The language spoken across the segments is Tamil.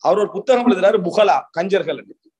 அவர் ஒரு புத்தகம் எழுதுறாரு புகலா கஞ்சர்கள்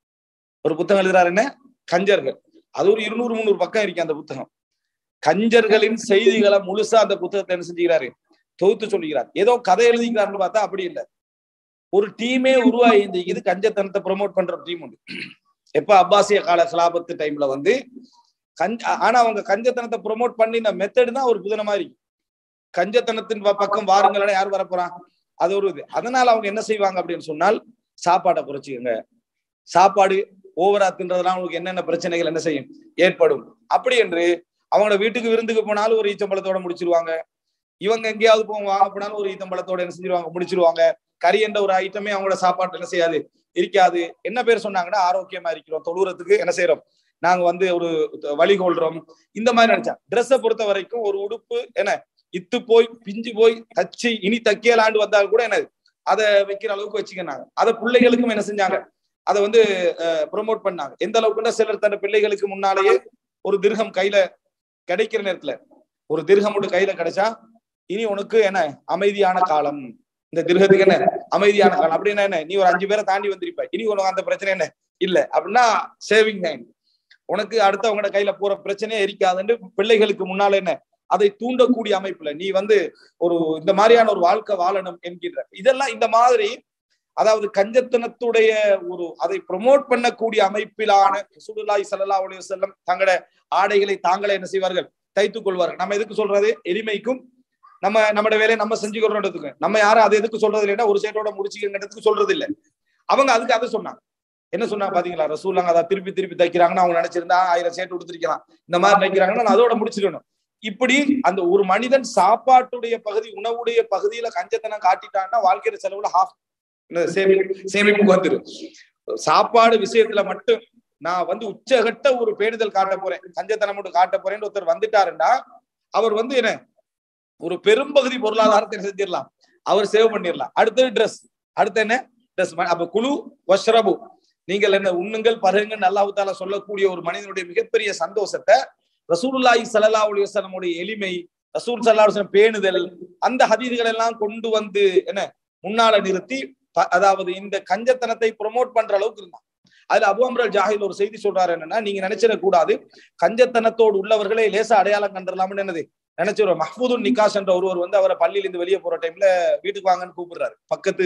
ஒரு புத்தகம் எழுதுறாரு என்ன கஞ்சர்கள் அது ஒரு இருநூறு முந்நூறு பக்கம் இருக்கு அந்த புத்தகம் கஞ்சர்களின் செய்திகளை முழுசா அந்த புத்தகத்தை என்ன செஞ்சுக்கிறாரு தொகுத்து சொல்லுகிறார் ஏதோ கதை எழுதிக்கிறாருன்னு பார்த்தா அப்படி இல்லை ஒரு டீமே உருவாகி இருந்தது கஞ்சத்தனத்தை ப்ரொமோட் பண்ற டீம் உண்டு எப்ப அப்பாசிய கால கலாபத்து டைம்ல வந்து கஞ்ச ஆனா அவங்க கஞ்சத்தனத்தை ப்ரொமோட் பண்ணின மெத்தடு தான் ஒரு புதன மாதிரி கஞ்சத்தனத்தின் பக்கம் வாருங்கள் யார் வரப்போறான் அது ஒரு இது அதனால அவங்க என்ன செய்வாங்க அப்படின்னு சொன்னால் சாப்பாட்டை குறைச்சிக்கங்க சாப்பாடு ஓவரா தின்றதுனால உங்களுக்கு என்னென்ன பிரச்சனைகள் என்ன செய்யும் ஏற்படும் அப்படி என்று அவங்களோட வீட்டுக்கு விருந்துக்கு போனாலும் ஒரு ஈச்சம்பழத்தோட முடிச்சிருவாங்க இவங்க எங்கேயாவது போங்க வாங்க போனாலும் ஒரு ஈத்தம்பழத்தோட என்ன செஞ்சிருவாங்க முடிச்சிருவாங்க கறி என்ற ஒரு ஐட்டமே அவங்களோட சாப்பாட்டு என்ன செய்யாது இருக்காது என்ன பேர் சொன்னாங்கன்னா ஆரோக்கியமா இருக்கிறோம் தொழுறதுக்கு என்ன செய்யறோம் நாங்க வந்து ஒரு வழிகொள்றோம் இந்த மாதிரி நினைச்சா ட்ரெஸ்ஸை பொறுத்த வரைக்கும் ஒரு உடுப்பு என்ன இத்து போய் பிஞ்சு போய் தச்சு இனி தக்கியலாண்டு வந்தால் கூட என்ன அதை வைக்கிற அளவுக்கு வச்சுக்கினாங்க அதை பிள்ளைகளுக்கும் என்ன செஞ்சாங்க அதை வந்து ப்ரொமோட் பண்ணாங்க எந்த அளவுக்குன்னா சிலர் தன் பிள்ளைகளுக்கு முன்னாலேயே ஒரு திருகம் கையில கிடைக்கிற நேரத்துல ஒரு திருகம் மட்டும் கையில கிடைச்சா இனி உனக்கு என்ன அமைதியான காலம் இந்த திருகத்துக்கு என்ன அமைதியான காலம் அப்படின்னா என்ன நீ ஒரு அஞ்சு பேரை தாண்டி வந்திருப்ப இனி உனக்கு அந்த பிரச்சனை என்ன இல்ல அப்படின்னா சேவிங் டைம் உனக்கு அடுத்தவங்களோட கையில போற பிரச்சனையே இருக்காதுன்னு பிள்ளைகளுக்கு முன்னால என்ன அதை தூண்டக்கூடிய அமைப்புல நீ வந்து ஒரு இந்த மாதிரியான ஒரு வாழ்க்கை வாழணும் என்கின்ற இதெல்லாம் இந்த மாதிரி அதாவது கஞ்சத்தனத்துடைய ஒரு அதை ப்ரொமோட் பண்ணக்கூடிய அமைப்பிலான சுடுலாய் சல்லா அலி செல்லம் தங்களோட ஆடைகளை தாங்களே என்ன செய்வார்கள் தைத்துக் கொள்வார்கள் நம்ம எதுக்கு சொல்றது எளிமைக்கும் நம்ம நம்மளோட வேலையை நம்ம செஞ்சுக்கிறோன்றதுக்கு நம்ம யாரும் அதை எதுக்கு சொல்றது இல்லைன்னா ஒரு சேட்டோட முடிச்சுக்கிறதுக்கு சொல்றது இல்லை அவங்க அதுக்கு அதை சொன்னாங்க என்ன சொன்னாங்க பாத்தீங்களா ரசூல்லாங்க அதை திருப்பி திருப்பி தைக்கிறாங்கன்னு அவங்க நினைச்சிருந்தா ஆயிரம் சேட்டு கொடுத்துருக்கலாம் இந்த மாதிரி தைக்கிறாங்கன்னா அதோட முடிச்சிடணும் இப்படி அந்த ஒரு மனிதன் சாப்பாட்டுடைய பகுதி உணவுடைய பகுதியில கஞ்சத்தனம் காட்டிட்டான்னா வாழ்க்கையில செலவுல ஹாஃப் சேமிப்பு சேமிப்புக்கு வந்துடும் சாப்பாடு விஷயத்துல மட்டும் நான் வந்து உச்சகட்ட ஒரு பேணுதல் காட்ட போறேன் கஞ்சத்தனம் மட்டும் காட்ட போறேன்னு ஒருத்தர் வந்துட்டாருன்னா அவர் வந்து என்ன ஒரு பெரும்பகுதி பொருளாதாரத்தை செஞ்சிடலாம் அவர் சேவ் பண்ணிடலாம் அடுத்தது ட்ரெஸ் அடுத்து என்ன ட்ரெஸ் அப்ப குழு வஷ்ரபு நீங்கள் என்ன உண்ணுங்கள் பருங்கள் அல்லாஹால சொல்லக்கூடிய ஒரு மனிதனுடைய மிகப்பெரிய சந்தோஷத்தை ரசூலுல்லாஹி சல்லா அலி வசலமுடைய எளிமை ரசூல் சல்லா அலுவலம் பேணுதல் அந்த ஹதீதுகள் எல்லாம் கொண்டு வந்து என்ன முன்னால நிறுத்தி அதாவது இந்த கஞ்சத்தனத்தை ப்ரொமோட் பண்ற அளவுக்கு இருந்தான் அதுல அபு அம்ரல் ஜாஹில் ஒரு செய்தி சொல்றாரு என்னன்னா நீங்க நினைச்சிடக் கூடாது கஞ்சத்தனத்தோடு உள்ளவர்களை லேசா அடையாளம் கண்டுடலாம்னு என்னது நினைச்சிருவோம் மஹ்மூதுன் நிகாஷ் என்ற ஒருவர் வந்து அவரை பள்ளியில இருந்து வெளியே போற டைம்ல வீட்டுக்கு வாங்கன்னு கூப்பிடுறாரு பக்கத்து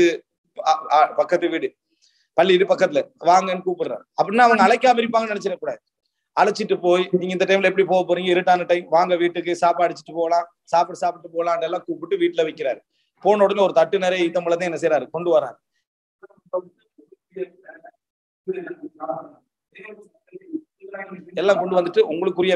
பக்கத்து வீடு பள்ளி பக்கத்துல வாங்கன்னு கூப்பிடுறாரு அப்படின்னா அவங்க அழைக்காம இருப்பாங்கன்னு நினைச்சிடக்கூடாது அழைச்சிட்டு போய் நீங்க இந்த டைம்ல எப்படி போக போறீங்க இருட்டான டைம் வாங்க வீட்டுக்கு சாப்பாடு அடிச்சுட்டு போகலாம் சாப்பிட்டு சாப்பிட்டு போகலாம் எல்லாம் கூப்பிட்டு வீட்டுல வைக்கிறாரு போன உடனே ஒரு தட்டு நிறைய ஈத்தம்பளத்தை என்ன செய்யறாரு கொண்டு வராரு எல்லாம் கொண்டு வந்துட்டு உங்களுக்குரிய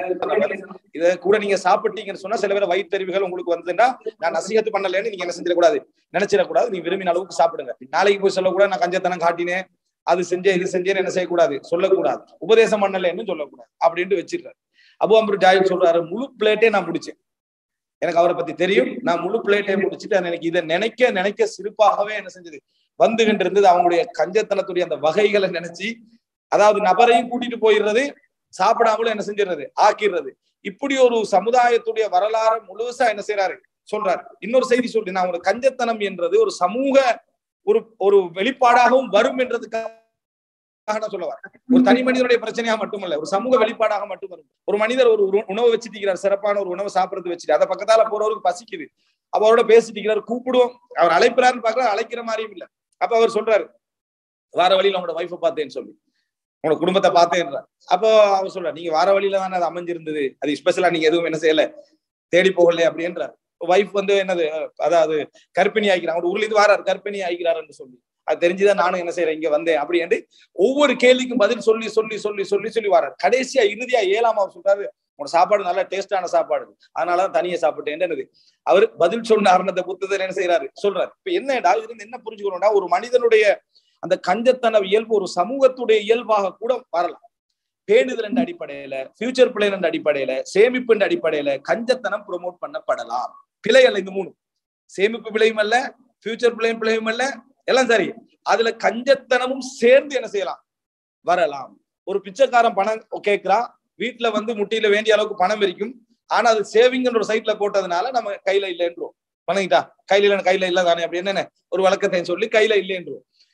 இத கூட நீங்க சாப்பிட்டீங்கன்னு சொன்னா சில பேர் வயிற்றறிவுகள் உங்களுக்கு வந்துன்னா நான் நசிகத்து பண்ணலன்னு நீங்க என்ன செஞ்சிடக்கூடாது நினைச்சிடக்கூடாது நீ விரும்பின அளவுக்கு சாப்பிடுங்க நாளைக்கு போய் சொல்லக்கூடாது நான் கஞ்சத்தனம் காட்டினேன் அது செஞ்சேன் இது செஞ்சேன்னு என்ன செய்யக்கூடாது சொல்லக்கூடாது உபதேசம் பண்ணலன்னு சொல்லக்கூடாது அப்படின்ட்டு வச்சிருக்காரு அபு அம்பர் ஜாயிப் சொல்றாரு முழு பிளேட்டே நான் முடிச்சேன் எனக்கு அவரை பத்தி தெரியும் நான் முழு பிளேட்டை முடிச்சுட்டு எனக்கு இதை நினைக்க நினைக்க சிறப்பாகவே என்ன செஞ்சது வந்துகிட்டு இருந்தது அவங்களுடைய கஞ்சத்தனத்துடைய அந்த வகைகளை நினைச்சு அதாவது நபரையும் கூட்டிட்டு போயிடுறது சாப்பிடாமலும் என்ன செஞ்சிடுறது ஆக்கிடுறது இப்படி ஒரு சமுதாயத்துடைய வரலாறு முழுசா என்ன செய்யறாரு சொல்றாரு இன்னொரு செய்தி சொல்லி நான் ஒரு கஞ்சத்தனம் என்றது ஒரு சமூக ஒரு ஒரு வெளிப்பாடாகவும் வரும் என்றதுக்காக சொல்ல வரேன் ஒரு தனி மனிதனுடைய பிரச்சனையா மட்டுமல்ல ஒரு சமூக வெளிப்பாடாக மட்டும் வரும் ஒரு மனிதர் ஒரு உணவை வச்சுட்டு சிறப்பான ஒரு உணவை சாப்பிடுறது வச்சுட்டு அதை பக்கத்தால போறவருக்கு பசிக்குது அவரோட பேசிட்டு கூப்பிடுவோம் அவர் அழைக்கிறாருன்னு பாக்குறாரு அழைக்கிற மாதிரியும் இல்ல அப்ப அவர் சொல்றாரு வார வழியில உங்களோட ஒய்ஃபை பார்த்தேன்னு சொல்லி உங்களோட குடும்பத்தை பார்த்தேன்றார் அப்போ அவர் சொல்றாரு நீங்க வார வழியில தானே அது அமைஞ்சிருந்தது அது ஸ்பெஷலா நீங்க எதுவும் என்ன செய்யல தேடி போகல அப்படின்றார் ஒய்ஃப் வந்து என்னது அதாவது கற்பிணி ஆகிக்கிறாங்க ஒரு ஊர்ல இருந்து வாராரு கற்பிணி ஆகிக்கிறாருன்னு சொல்லி அது தெரிஞ்சுதான் நானும் என்ன செய்யறேன் இங்க வந்தேன் அப்படி என்று ஒவ்வொரு கேள்விக்கும் பதில் சொல்லி சொல்லி சொல்லி சொல்லி சொல்லி வராரு கடைசியா இறுதியா ஏழாம் அவர் சொல்றாரு உனக்கு சாப்பாடு நல்ல டேஸ்டான சாப்பாடு அதனாலதான் தனியா சாப்பிட்டேன் என்னது அவர் பதில் சொன்னார் அந்த புத்தகத்தை என்ன செய்யறாரு சொல்றாரு இப்ப என்னடா இருந்து என்ன புரிஞ்சுக்கணும்னா ஒரு மனிதனுடைய அந்த கஞ்சத்தன இயல்பு ஒரு சமூகத்துடைய இயல்பாக கூட வரலாம் பேணுதல் என்ற அடிப்படையில ஃபியூச்சர் பிளேன் என்ற அடிப்படையில சேமிப்பு என்ற அடிப்படையில கஞ்சத்தனம் ப்ரொமோட் பண்ணப்படலாம் பிழை அல்ல இந்த மூணு சேமிப்பு பிழையும் அல்ல ஃபியூச்சர் பிழையும் பிழையும் அல்ல எல்லாம் சரி அதுல கஞ்சத்தனமும் சேர்ந்து என்ன செய்யலாம் வரலாம் ஒரு பிச்சைக்காரன் பணம் கேட்கிறான் வீட்டுல வந்து முட்டியில வேண்டிய அளவுக்கு பணம் இருக்கும் ஆனா அது சேவிங் ஒரு சைட்ல போட்டதுனால நம்ம கையில இல்லைன்றோம் பண்ணிக்கிட்டா கையில இல்ல கையில இல்ல தானே அப்படி என்ன ஒரு வழக்கத்தை சொல்லி கையில இல்லைன்றோம்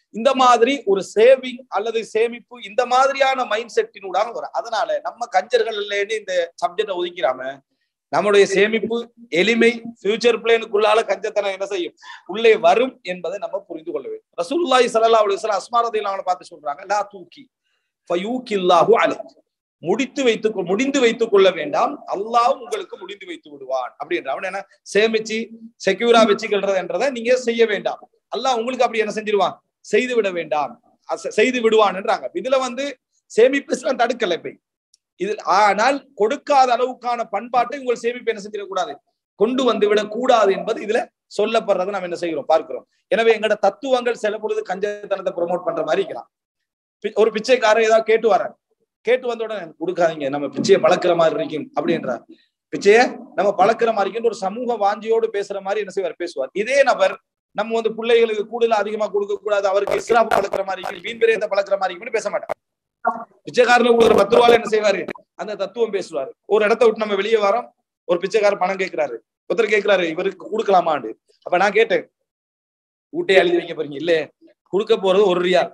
இந்த மாதிரி ஒரு சேவிங் அல்லது சேமிப்பு இந்த மாதிரியான மைண்ட் செட்டினூடாக வரும் அதனால நம்ம கஞ்சர்கள் இல்லைன்னு இந்த சப்ஜெக்டை ஒதுக்கிறாம நம்முடைய சேமிப்பு எளிமை ஃபியூச்சர் பிளேனுக்குள்ளால கஞ்சத்தனம் என்ன செய்யும் உள்ளே வரும் என்பதை நம்ம புரிந்து கொள்ள வேண்டும் ரசூலுல்லாஹி ஸல்லல்லாஹு அலைஹி வஸல்லம் அஸ்மாரதையில் அவங்களை பார்த்து சொல்றாங்க லா தூக்கி ஃபயூகில்லாஹு அலைக் முடித்து வைத்து முடிந்து வைத்துக் கொள்ள வேண்டாம் அல்லாஹ் உங்களுக்கு முடிந்து வைத்து விடுவான் அப்படின்ற அவன் என்ன சேமிச்சு செக்யூரா வச்சுக்கிறதுன்றதை நீங்க செய்ய வேண்டாம் அல்லாஹ் உங்களுக்கு அப்படி என்ன செஞ்சிருவான் செய்து விட வேண்டாம் செய்து விடுவான்ன்றாங்க இதுல வந்து சேமிப்பு இஸ்லாம் தடுக்கல இப்ப இது ஆனால் கொடுக்காத அளவுக்கான பண்பாட்டை உங்கள் சேமிப்பு என்ன செஞ்சிடக்கூடாது கொண்டு வந்து விடக் கூடாது என்பது இதுல சொல்லப்படுறதை நம்ம என்ன செய்கிறோம் பார்க்கிறோம் எனவே எங்களோட தத்துவங்கள் சில பொழுது கஞ்சத்தனத்தை ப்ரொமோட் பண்ற மாதிரி இருக்கலாம் ஒரு பிச்சைக்காரர் ஏதாவது கேட்டு வர்றாரு கேட்டு வந்த உடனே கொடுக்காதீங்க நம்ம பிச்சையை பழக்கிற மாதிரி இருக்கும் அப்படின்றார் பிச்சைய நம்ம பழக்கிற மாதிரி இருக்குன்னு ஒரு சமூக வாஞ்சியோடு பேசுற மாதிரி என்ன செய்வார் பேசுவார் இதே நபர் நம்ம வந்து பிள்ளைகளுக்கு கூடுதல் அதிகமா கொடுக்க கூடாது அவருக்கு இஸ்லாப்பு பழக்கிற மாதிரி இருக்கு வீண் விரயத்தை பழக்கிற மாதிரி இருக்குன்னு பேச மாட்டார் பிச்சைக்காரன் கொடுக்குற பத்து ரூபாய் என்ன செய்வாரு அந்த தத்துவம் பேசுவாரு ஒரு இடத்த விட்டு நம்ம வெளியே வரோம் ஒரு பிச்சைக்காரர் பணம் கேட்கிறாரு ஒருத்தர் கேட்கிறாரு இவருக்கு கொடுக்கலாமாண்டு அப்ப நான் கேட்டேன் ஊட்டையை எழுதி வைக்க போறீங்க இல்ல கொடுக்க போறது ஒரு ரியால்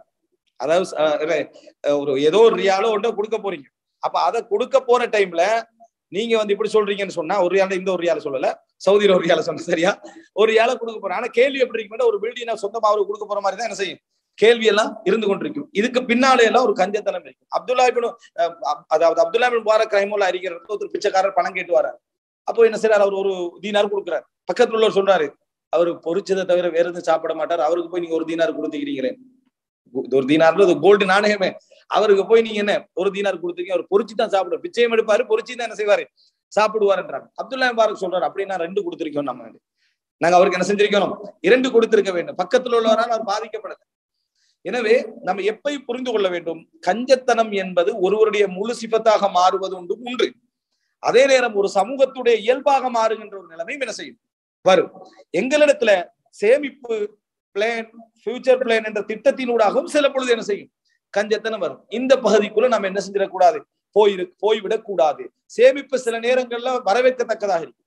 அதாவது ஒரு ஏதோ ஒரு ரியாலோ ஒன்றோ கொடுக்க போறீங்க அப்ப அதை கொடுக்க போற டைம்ல நீங்க வந்து இப்படி சொல்றீங்கன்னு சொன்னா ஒரு ரியால இந்த ஒரு ரியால சொல்லல சவுதியில ஒரு ரியால சொன்ன சரியா ஒரு ரியால கொடுக்க போறேன் ஆனா கேள்வி எப்படி இருக்கு ஒரு பில்டிங் சொந்தமா அவருக்கு கொடுக்க போற மாதிரி தான் என்ன செய்யும் கேள்வி எல்லாம் இருந்து கொண்டிருக்கும் இதுக்கு பின்னாலே எல்லாம் ஒரு கஞ்சத்தனம் இருக்கும் அப்துல்லா பின் அதாவது அப்துல்லா பின் முபாரக் ரைமோல அறிக்கிற ஒருத்தர் பிச்சைக்காரர் பணம் கேட்டு வரார் அப்போ என்ன செய்யறாரு அவர் ஒரு தீனார் கொடுக்குறாரு பக்கத்துல உள்ளவர் சொல்றாரு அவர் பொறிச்சதை தவிர வேற எதுவும் சாப்பிட மாட்டார் அவருக்கு போய் நீங்க ஒரு தீனார் கொடுத்துக்கிறீங்களே ஒரு தீனார்ன்றது கோல்டு நாணயமே அவருக்கு போய் நீங்க என்ன ஒரு தீனார் கொடுத்துருக்கீங்க அவர் பொறிச்சு தான் சாப்பிடுவார் பிச்சையும் எடுப்பாரு பொறிச்சு தான் என்ன செய்வாரு சாப்பிடுவாருன்றாங்க அப்துல்லா பாரக் சொல்றாரு அப்படின்னா ரெண்டு கொடுத்துருக்கோம் நம்ம நாங்க அவருக்கு என்ன செஞ்சிருக்கணும் இரண்டு கொடுத்திருக்க வேண்டும் பக்கத்துல உள்ளவரால் அவர் பாதிக்கப்படல எனவே நம்ம எப்பை புரிந்து கொள்ள வேண்டும் கஞ்சத்தனம் என்பது ஒருவருடைய முழு சிபத்தாக மாறுவது உண்டு உண்டு அதே நேரம் ஒரு சமூகத்துடைய இயல்பாக மாறுகின்ற ஒரு நிலைமையும் என்ன செய்யும் வரும் எங்களிடத்துல சேமிப்பு பிளான் ஃபியூச்சர் பிளான் என்ற திட்டத்தினூடாகவும் சில பொழுது என்ன செய்யும் கஞ்சத்தனம் வரும் இந்த பகுதிக்குள்ள நம்ம என்ன செஞ்சிடக்கூடாது போயிரு போய்விடக் கூடாது சேமிப்பு சில நேரங்கள்ல வரவேற்கத்தக்கதாக இருக்கு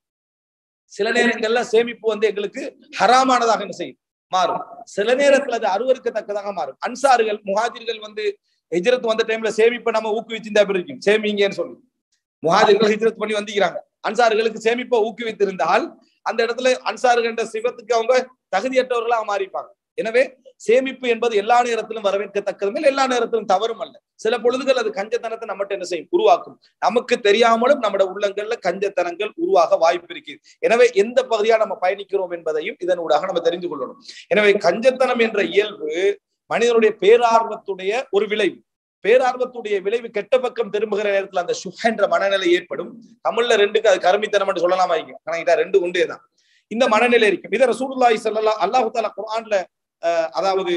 சில நேரங்கள்ல சேமிப்பு வந்து எங்களுக்கு ஹராமானதாக என்ன செய்யும் மாறும் சில நேரத்துல அது அருவருக்கத்தக்கதாக மாறும் அன்சார்கள் முஹாஜிர்கள் வந்து ஹிஜ்ரத் வந்த டைம்ல சேமிப்பை நம்ம ஊக்குவிச்சிருந்தா எப்படி இருக்கும் சேமிங்கன்னு சொல்லி முஹாஜிர்கள் ஹிஜ்ரத் பண்ணி வந்திக்கிறாங்க அன்சார்களுக்கு சேமிப்பை ஊக்குவித்திருந்தால் அந்த இடத்துல அன்சார்கள் என்ற சிவத்துக்கு அவங்க தகுதியற்றவர்களாக மாறிப்பாங்க எனவே சேமிப்பு என்பது எல்லா நேரத்திலும் வரவேற்கத்தக்கதும் எல்லா நேரத்திலும் தவறும் அல்ல சில பொழுதுகள் அது கஞ்சத்தனத்தை நம்மகிட்ட என்ன செய்யும் உருவாக்கும் நமக்கு தெரியாமலும் நம்முடைய உள்ளங்கள்ல கஞ்சத்தனங்கள் உருவாக வாய்ப்பு இருக்கு எனவே எந்த பகுதியா நம்ம பயணிக்கிறோம் என்பதையும் இதனூடாக நம்ம தெரிந்து கொள்ளணும் எனவே கஞ்சத்தனம் என்ற இயல்பு மனிதனுடைய பேரார்வத்துடைய ஒரு விளைவு பேரார்வத்துடைய விளைவு கெட்ட பக்கம் திரும்புகிற நேரத்துல அந்த சுக என்ற மனநிலை ஏற்படும் தமிழ்ல ரெண்டுக்கு அது கருமித்தனம் என்று சொல்லலாமா இருக்கும் கணக்கிட்டா ரெண்டு உண்டே தான் இந்த மனநிலை இருக்கும் இதை ரசூலுல்லாஹி ஸல்லல்லாஹு அல்லாஹு தாலா குர்ஆன்ல அதாவது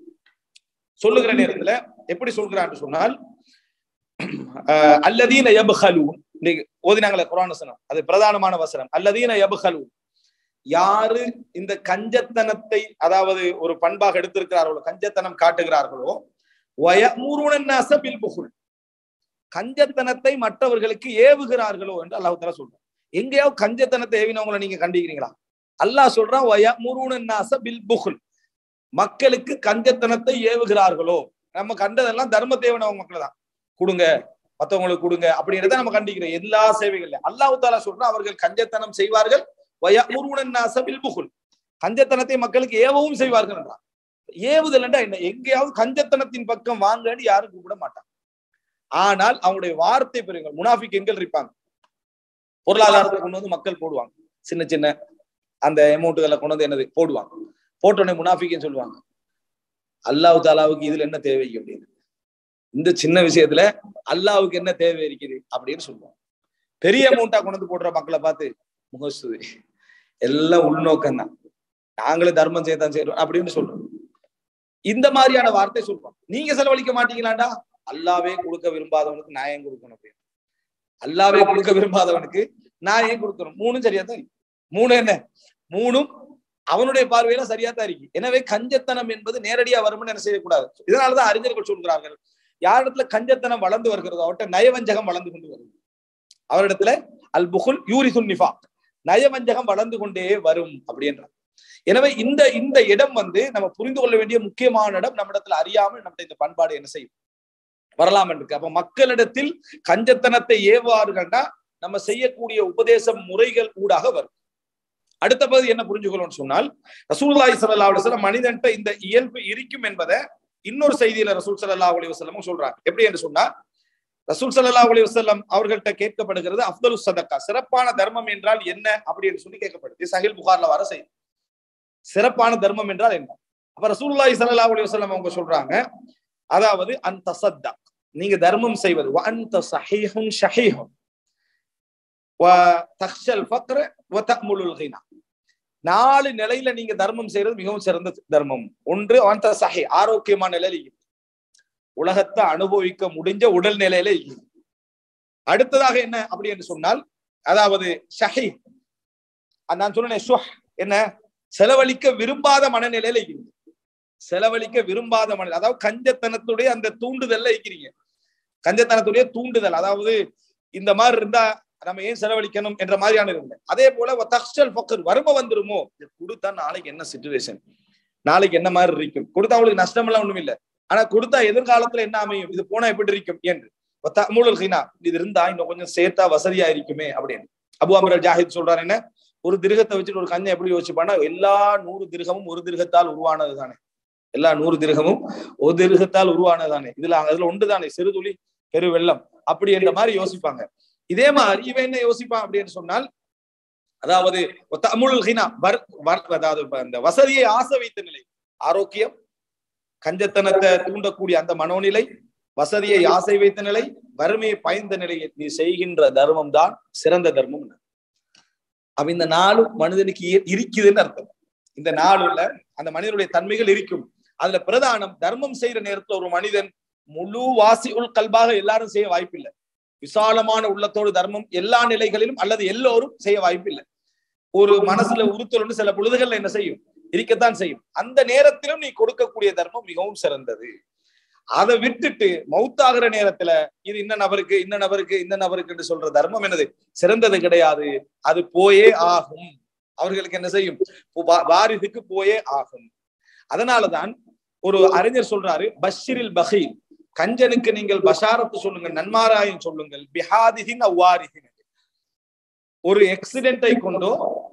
சொல்லுகிற நேரத்துல எப்படி சொல்கிறான்னு சொன்னால் அல்லதீன யப்ஹலூன் இன்னைக்கு ஓதினாங்களே குர்ஆன் வசனம் அது பிரதானமான வசனம் அல்லதீன யப்ஹலூன் யாரு இந்த கஞ்சத்தனத்தை அதாவது ஒரு பண்பாக எடுத்திருக்கிறார்களோ கஞ்சத்தனம் காட்டுகிறார்களோ வயமுருணன்னாச பில் புகுல் கஞ்சத்தனத்தை மற்றவர்களுக்கு ஏவுகிறார்களோ என்று அல்லாஹ் தலா சொல்றான் எங்கேயாவது கஞ்சத்தனத்தை ஏவினவங்களை நீங்க கண்டிக்கிறீங்களா அல்லாஹ் சொல்றான் வயமுருணன்னாச பில் புகுல் மக்களுக்கு கஞ்சத்தனத்தை ஏவுகிறார்களோ நம்ம கண்டதெல்லாம் தர்ம தேவனவங்க மக்கள் தான் கொடுங்க மத்தவங்களுக்கு கொடுங்க அப்படின்றத நம்ம கண்டிக்கிறோம் எல்லா சேவைகள்ல அல்லாஹு தாலா சொல்றோம் அவர்கள் கஞ்சத்தனம் செய்வார்கள் புகுல் கஞ்சத்தனத்தை மக்களுக்கு ஏவவும் செய்வார்கள் என்றார் ஏவுதல் என்றா என்ன எங்கேயாவது கஞ்சத்தனத்தின் பக்கம் வாங்கன்னு யாரும் கூப்பிட மாட்டாங்க ஆனால் அவங்களுடைய வார்த்தை பெறுங்கள் முனாஃபிக் எங்கள் இருப்பாங்க பொருளாதாரத்தை கொண்டு வந்து மக்கள் போடுவாங்க சின்ன சின்ன அந்த அமௌண்ட்டுகளை கொண்டு வந்து என்னது போடுவாங்க போட்டோடனே முனாஃபிக்னு சொல்லுவாங்க அல்லாஹு தாலாவுக்கு இதுல என்ன தேவை அப்படின்னு இந்த சின்ன விஷயத்துல அல்லாவுக்கு என்ன தேவை இருக்குது அப்படின்னு சொல்லுவாங்க பெரிய அமௌண்டா கொண்டு வந்து போடுற மக்களை பார்த்து முகஸ்துதி எல்லாம் உள்நோக்கம் தான் நாங்களே தர்மம் செய்யத்தான் செய்யறோம் அப்படின்னு சொல்றோம் இந்த மாதிரியான வார்த்தை சொல்றோம் நீங்க செலவழிக்க மாட்டீங்களாண்டா அல்லாவே கொடுக்க விரும்பாதவனுக்கு நான் ஏன் கொடுக்கணும் அப்படின்னு அல்லாவே கொடுக்க விரும்பாதவனுக்கு நான் ஏன் கொடுக்கணும் மூணும் சரியா தான் மூணு என்ன மூணும் அவனுடைய பார்வையில சரியா தான் இருக்கு எனவே கஞ்சத்தனம் என்பது நேரடியா வரும்னு என்ன செய்யக்கூடாது இதனாலதான் அறிஞர்கள் சொல்கிறார்கள் யாரிடத்துல கஞ்சத்தனம் வளர்ந்து வருகிறதோ அவர்கிட்ட நயவஞ்சகம் வளர்ந்து கொண்டு வருது அவரிடத்துல அல் புகுல் யூரி சுன்னிஃபா நயவஞ்சகம் வளர்ந்து கொண்டே வரும் அப்படின்றார் எனவே இந்த இந்த இடம் வந்து நம்ம புரிந்து கொள்ள வேண்டிய முக்கியமான இடம் நம்மிடத்துல அறியாமல் நம்முடைய இந்த பண்பாடு என்ன செய்யும் வரலாம் இருக்கு அப்ப மக்களிடத்தில் கஞ்சத்தனத்தை ஏவாறுகண்டா நம்ம செய்யக்கூடிய உபதேச முறைகள் ஊடாக வரும் அடுத்த பகுதி என்ன புரிஞ்சுக்கணும்னு சொன்னால் ரசூல்லாய் சல்லா அலுவலம் மனிதன்ட்ட இந்த இயல்பு இருக்கும் என்பதை இன்னொரு செய்தியில ரசூல் சல்லா அலி வசல்லமும் சொல்றாங்க எப்படி என்று சொன்னா ரசூல் சல்லா அலி வசல்லம் அவர்கள்ட்ட கேட்கப்படுகிறது அப்துல் சதக்கா சிறப்பான தர்மம் என்றால் என்ன அப்படின்னு சொல்லி கேட்கப்படுது சஹில் புகார்ல வர செய்தி சிறப்பான தர்மம் என்றால் என்ன அப்ப ரசூல்லாய் சல்லா அலி வசல்லம் அவங்க சொல்றாங்க அதாவது அந்த சத்தா நீங்க தர்மம் செய்வது அந்த சஹீஹுன் ஷஹீஹுன் நாலு நிலையில நீங்க தர்மம் செய்யறது மிகவும் சிறந்த தர்மம் ஒன்று அந்த சஹி ஆரோக்கியமான நிலையில உலகத்தை அனுபவிக்க முடிஞ்ச உடல் நிலையில அடுத்ததாக என்ன அப்படி என்று சொன்னால் அதாவது ஷஹி நான் சொன்னேன் என்ன செலவழிக்க விரும்பாத மனநிலையில இருக்கிறீங்க செலவழிக்க விரும்பாத மனநிலை அதாவது கஞ்சத்தனத்துடைய அந்த தூண்டுதல்ல இருக்கிறீங்க கஞ்சத்தனத்துடைய தூண்டுதல் அதாவது இந்த மாதிரி இருந்தா நம்ம ஏன் செலவழிக்கணும் என்ற மாதிரியான இருந்தேன் அதே போல தக்ஷல் பக்கர் வறுமை வந்துருமோ கொடுத்தா நாளைக்கு என்ன சுச்சுவேஷன் நாளைக்கு என்ன மாதிரி இருக்கும் கொடுத்தா அவங்களுக்கு நஷ்டம் எல்லாம் ஒண்ணும் இல்லை ஆனா கொடுத்தா எதிர்காலத்துல என்ன அமையும் இது போனா எப்படி இருக்கும் என்று மூலல் ஹீனா இது இருந்தா இன்னும் கொஞ்சம் சேர்த்தா வசதியா இருக்குமே அப்படின்னு அபு அமர் ஜாஹித் சொல்றாரு என்ன ஒரு திருகத்தை வச்சுட்டு ஒரு கஞ்சை எப்படி யோசிப்பானா எல்லா நூறு திருகமும் ஒரு திருகத்தால் உருவானது தானே எல்லா நூறு திருகமும் ஒரு திருகத்தால் உருவானது தானே இதுல அதுல ஒன்று தானே சிறுதுளி பெரு வெள்ளம் அப்படி என்ற மாதிரி யோசிப்பாங்க இதே மாதிரி இவன் என்ன யோசிப்பான் அப்படின்னு சொன்னால் அதாவது தமிழ் அதாவது அந்த வசதியை ஆசை வைத்த நிலை ஆரோக்கியம் கஞ்சத்தனத்தை தூண்டக்கூடிய அந்த மனோநிலை வசதியை ஆசை வைத்த நிலை வறுமையை பயந்த நிலையை நீ செய்கின்ற தர்மம் தான் சிறந்த தர்மம் அவ இந்த நாளும் மனிதனுக்கு இருக்குதுன்னு அர்த்தம் இந்த நாளுல அந்த மனிதனுடைய தன்மைகள் இருக்கும் அதுல பிரதானம் தர்மம் செய்யற நேரத்துல ஒரு மனிதன் முழு வாசி உள் கல்பாக எல்லாரும் செய்ய வாய்ப்பில்லை விசாலமான உள்ளத்தோடு தர்மம் எல்லா நிலைகளிலும் அல்லது எல்லோரும் செய்ய வாய்ப்பில்லை ஒரு மனசுல உறுத்தல் சில பொழுதுகள்ல என்ன செய்யும் இருக்கத்தான் செய்யும் அந்த நேரத்திலும் நீ கொடுக்கக்கூடிய தர்மம் மிகவும் சிறந்தது அதை விட்டுட்டு மௌத்தாகிற நேரத்துல இது இந்த நபருக்கு இந்த நபருக்கு இந்த நபருக்கு என்று சொல்ற தர்மம் என்னது சிறந்தது கிடையாது அது போயே ஆகும் அவர்களுக்கு என்ன செய்யும் வாரிசுக்கு போயே ஆகும் அதனாலதான் ஒரு அறிஞர் சொல்றாரு பஷிரில் பஹீல் கஞ்சனுக்கு நீங்கள் பஷாரத்து சொல்லுங்கள் நன்மாராயம் சொல்லுங்கள் பிஹாதிஹின் அவ்வாரிஹின் ஒரு எக்ஸிடென்டை கொண்டோ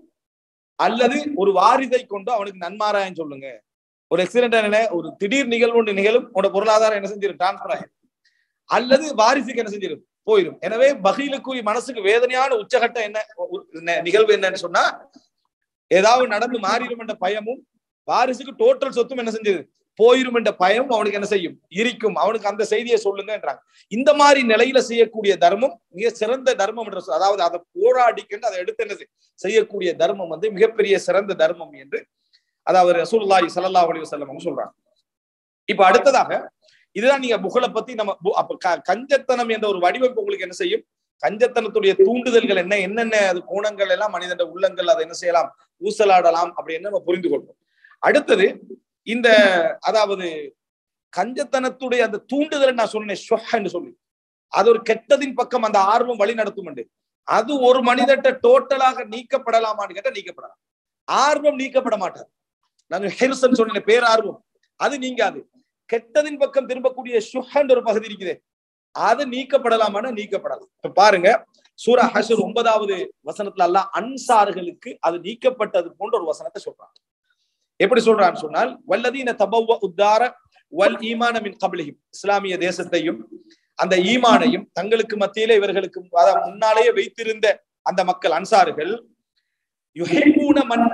அல்லது ஒரு வாரிதை கொண்டோ அவனுக்கு நன்மாராயம் சொல்லுங்க ஒரு எக்ஸிடென்ட் என்ன ஒரு திடீர் நிகழ்வு ஒன்று நிகழும் உன்னோட பொருளாதாரம் என்ன செஞ்சிடும் டிரான்ஸ்பர் ஆயிரும் அல்லது வாரிசுக்கு என்ன செஞ்சிடும் போயிடும் எனவே பகீலுக்குரிய மனசுக்கு வேதனையான உச்சகட்டம் என்ன நிகழ்வு என்னன்னு சொன்னா ஏதாவது நடந்து மாறிடும் என்ற பயமும் வாரிசுக்கு டோட்டல் சொத்தும் என்ன செஞ்சது போயிரும் என்ற பயம் அவனுக்கு என்ன செய்யும் இருக்கும் அவனுக்கு அந்த செய்தியை சொல்லுங்கன்றாங்க இந்த மாதிரி நிலையில செய்யக்கூடிய தர்மம் மிக சிறந்த தர்மம் என்று அதாவது அதை போராடிக்கொண்டு அதை எடுத்து என்ன செய்யக்கூடிய தர்மம் வந்து மிகப்பெரிய சிறந்த தர்மம் என்று அதாவது ரசூல்லாய் சல்லா அலி வல்லம் சொல்றாங்க இப்ப அடுத்ததாக இதுதான் நீங்க புகழை பத்தி நம்ம அப்ப கஞ்சத்தனம் என்ற ஒரு வடிவமைப்பு உங்களுக்கு என்ன செய்யும் கஞ்சத்தனத்துடைய தூண்டுதல்கள் என்ன என்னென்ன அது கோணங்கள் எல்லாம் மனிதன உள்ளங்கள் அதை என்ன செய்யலாம் ஊசலாடலாம் அப்படின்னு நம்ம புரிந்து கொள்வோம் அடுத்தது இந்த அதாவது கஞ்சத்தனத்துடைய அந்த தூண்டுதல் நான் சொன்னேன் என்று சொல்லி அது ஒரு கெட்டதின் பக்கம் அந்த ஆர்வம் வழி நடத்தும் அது ஒரு மனிதட்ட டோட்டலாக நீக்கப்படலாமான்னு கேட்டா நீக்கப்படலாம் ஆர்வம் நீக்கப்பட மாட்டார் நான் ஹெர்சன் சொன்னேன் பேரார்வம் அது நீங்காது கெட்டதின் பக்கம் திரும்பக்கூடிய ஷுஹன்ற ஒரு பகுதி இருக்குது அது நீக்கப்படலாமான நீக்கப்படலாம் இப்ப பாருங்க சூரா ஹஷர் ஒன்பதாவது வசனத்துல எல்லாம் அன்சார்களுக்கு அது நீக்கப்பட்டது போன்ற ஒரு வசனத்தை சொல்றாங்க எப்படி சொல்றான்னு சொன்னால் வல்லதீன தபவ உத்தார வல் ஈமான மின் கபலிஹிம் இஸ்லாமிய தேசத்தையும் அந்த ஈமானையும் தங்களுக்கு மத்தியிலே இவர்களுக்கு அதாவது முன்னாலேயே வைத்திருந்த அந்த மக்கள் அன்சார்கள் யுஹிபூன மன்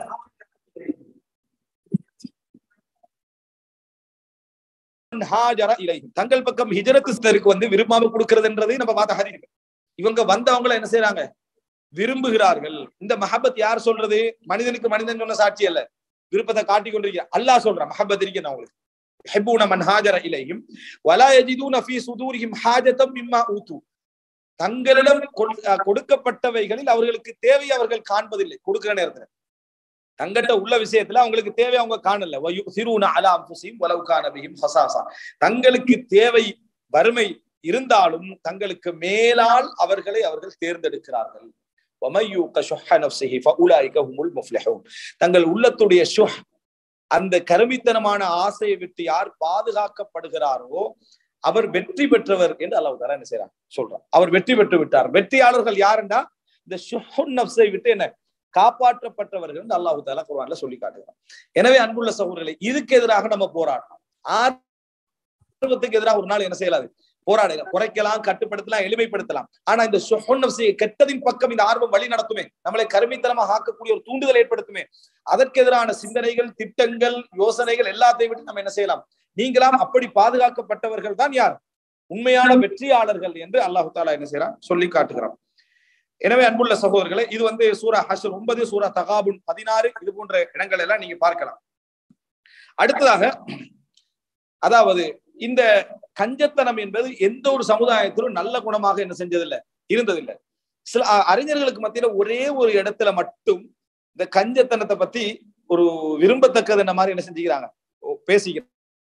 தங்கள் பக்கம் ஹிஜரத்துக்கு வந்து விரும்பாம கொடுக்கறதுன்றது நம்ம பார்த்த ஹதீஸ் இவங்க வந்தவங்கள என்ன செய்யறாங்க விரும்புகிறார்கள் இந்த மஹபத் யார் சொல்றது மனிதனுக்கு மனிதன் சொன்ன சாட்சி அல்ல விருப்பத்தை காட்டி கொண்டிருக்கிறார் அல்லாஹ் சொல்றான் மஹபத் இருக்கேன் அவங்களுக்கு يحبون من هاجر إليهم ولا يجدون في صدورهم حاجة مما أوتوا தங்களிடம் கொடுக்கப்பட்டவைகளில் அவர்களுக்கு தேவை அவர்கள் காண்பதில்லை கொடுக்கிற நேரத்துல தங்கிட்ட உள்ள விஷயத்துல அவங்களுக்கு தேவை அவங்க காணல சிறுன அலா அம்புசியும் வலவுகானபியும் ஹசாசா தங்களுக்கு தேவை வறுமை இருந்தாலும் தங்களுக்கு மேலால் அவர்களை அவர்கள் தேர்ந்தெடுக்கிறார்கள் தங்கள் உள்ளத்துடைய ஷுஹ் அந்த கருமித்தனமான ஆசையை விட்டு யார் பாதுகாக்கப்படுகிறாரோ அவர் வெற்றி பெற்றவர் என்று அல்லாஹ் தாரா என்ன செய்யறார் சொல்றார் அவர் வெற்றி பெற்று விட்டார் வெற்றியாளர்கள் யாருண்டா இந்த ஷுஹுன் நப்சை விட்டு என்ன காப்பாற்றப்பட்டவர்கள் என்று அல்லாஹு தாலா குர்ஆன்ல சொல்லி காட்டுகிறார் எனவே அன்புள்ள சகோதரர்களை இதுக்கு எதிராக நம்ம போராடணும் ஆர்வத்துக்கு எதிராக ஒரு நாள் என்ன செய்யலாது போராடலாம் குறைக்கலாம் கட்டுப்படுத்தலாம் எளிமைப்படுத்தலாம் ஆனா இந்த ஷுஹுன் நப்சை கெட்டதின் பக்கம் இந்த ஆர்வம் வழி நடத்துமே நம்மளை கருமித்தனமாக ஆக்கக்கூடிய ஒரு தூண்டுதல் ஏற்படுத்துமே அதற்கு எதிரான சிந்தனைகள் திட்டங்கள் யோசனைகள் எல்லாத்தையும் விட்டு நம்ம என்ன செய்யலாம் நீங்களாம் அப்படி பாதுகாக்கப்பட்டவர்கள் தான் யார் உண்மையான வெற்றியாளர்கள் என்று அல்லாஹு தாலா என்ன செய்யறான் சொல்லி காட்டுகிறான் எனவே அன்புள்ள சகோதரர்களே இது வந்து சூரா ஹஷர் ஒன்பது சூரா தகாபுன் பதினாறு இது போன்ற இடங்கள் எல்லாம் நீங்க பார்க்கலாம் அடுத்ததாக அதாவது இந்த கஞ்சத்தனம் என்பது எந்த ஒரு சமுதாயத்திலும் நல்ல குணமாக என்ன செஞ்சதில்லை இருந்ததில்லை சில அறிஞர்களுக்கு மத்தியில ஒரே ஒரு இடத்துல மட்டும் இந்த கஞ்சத்தனத்தை பத்தி ஒரு விரும்பத்தக்கது என்ன மாதிரி என்ன செஞ்சுக்கிறாங்க பேசிக்கிறாங்க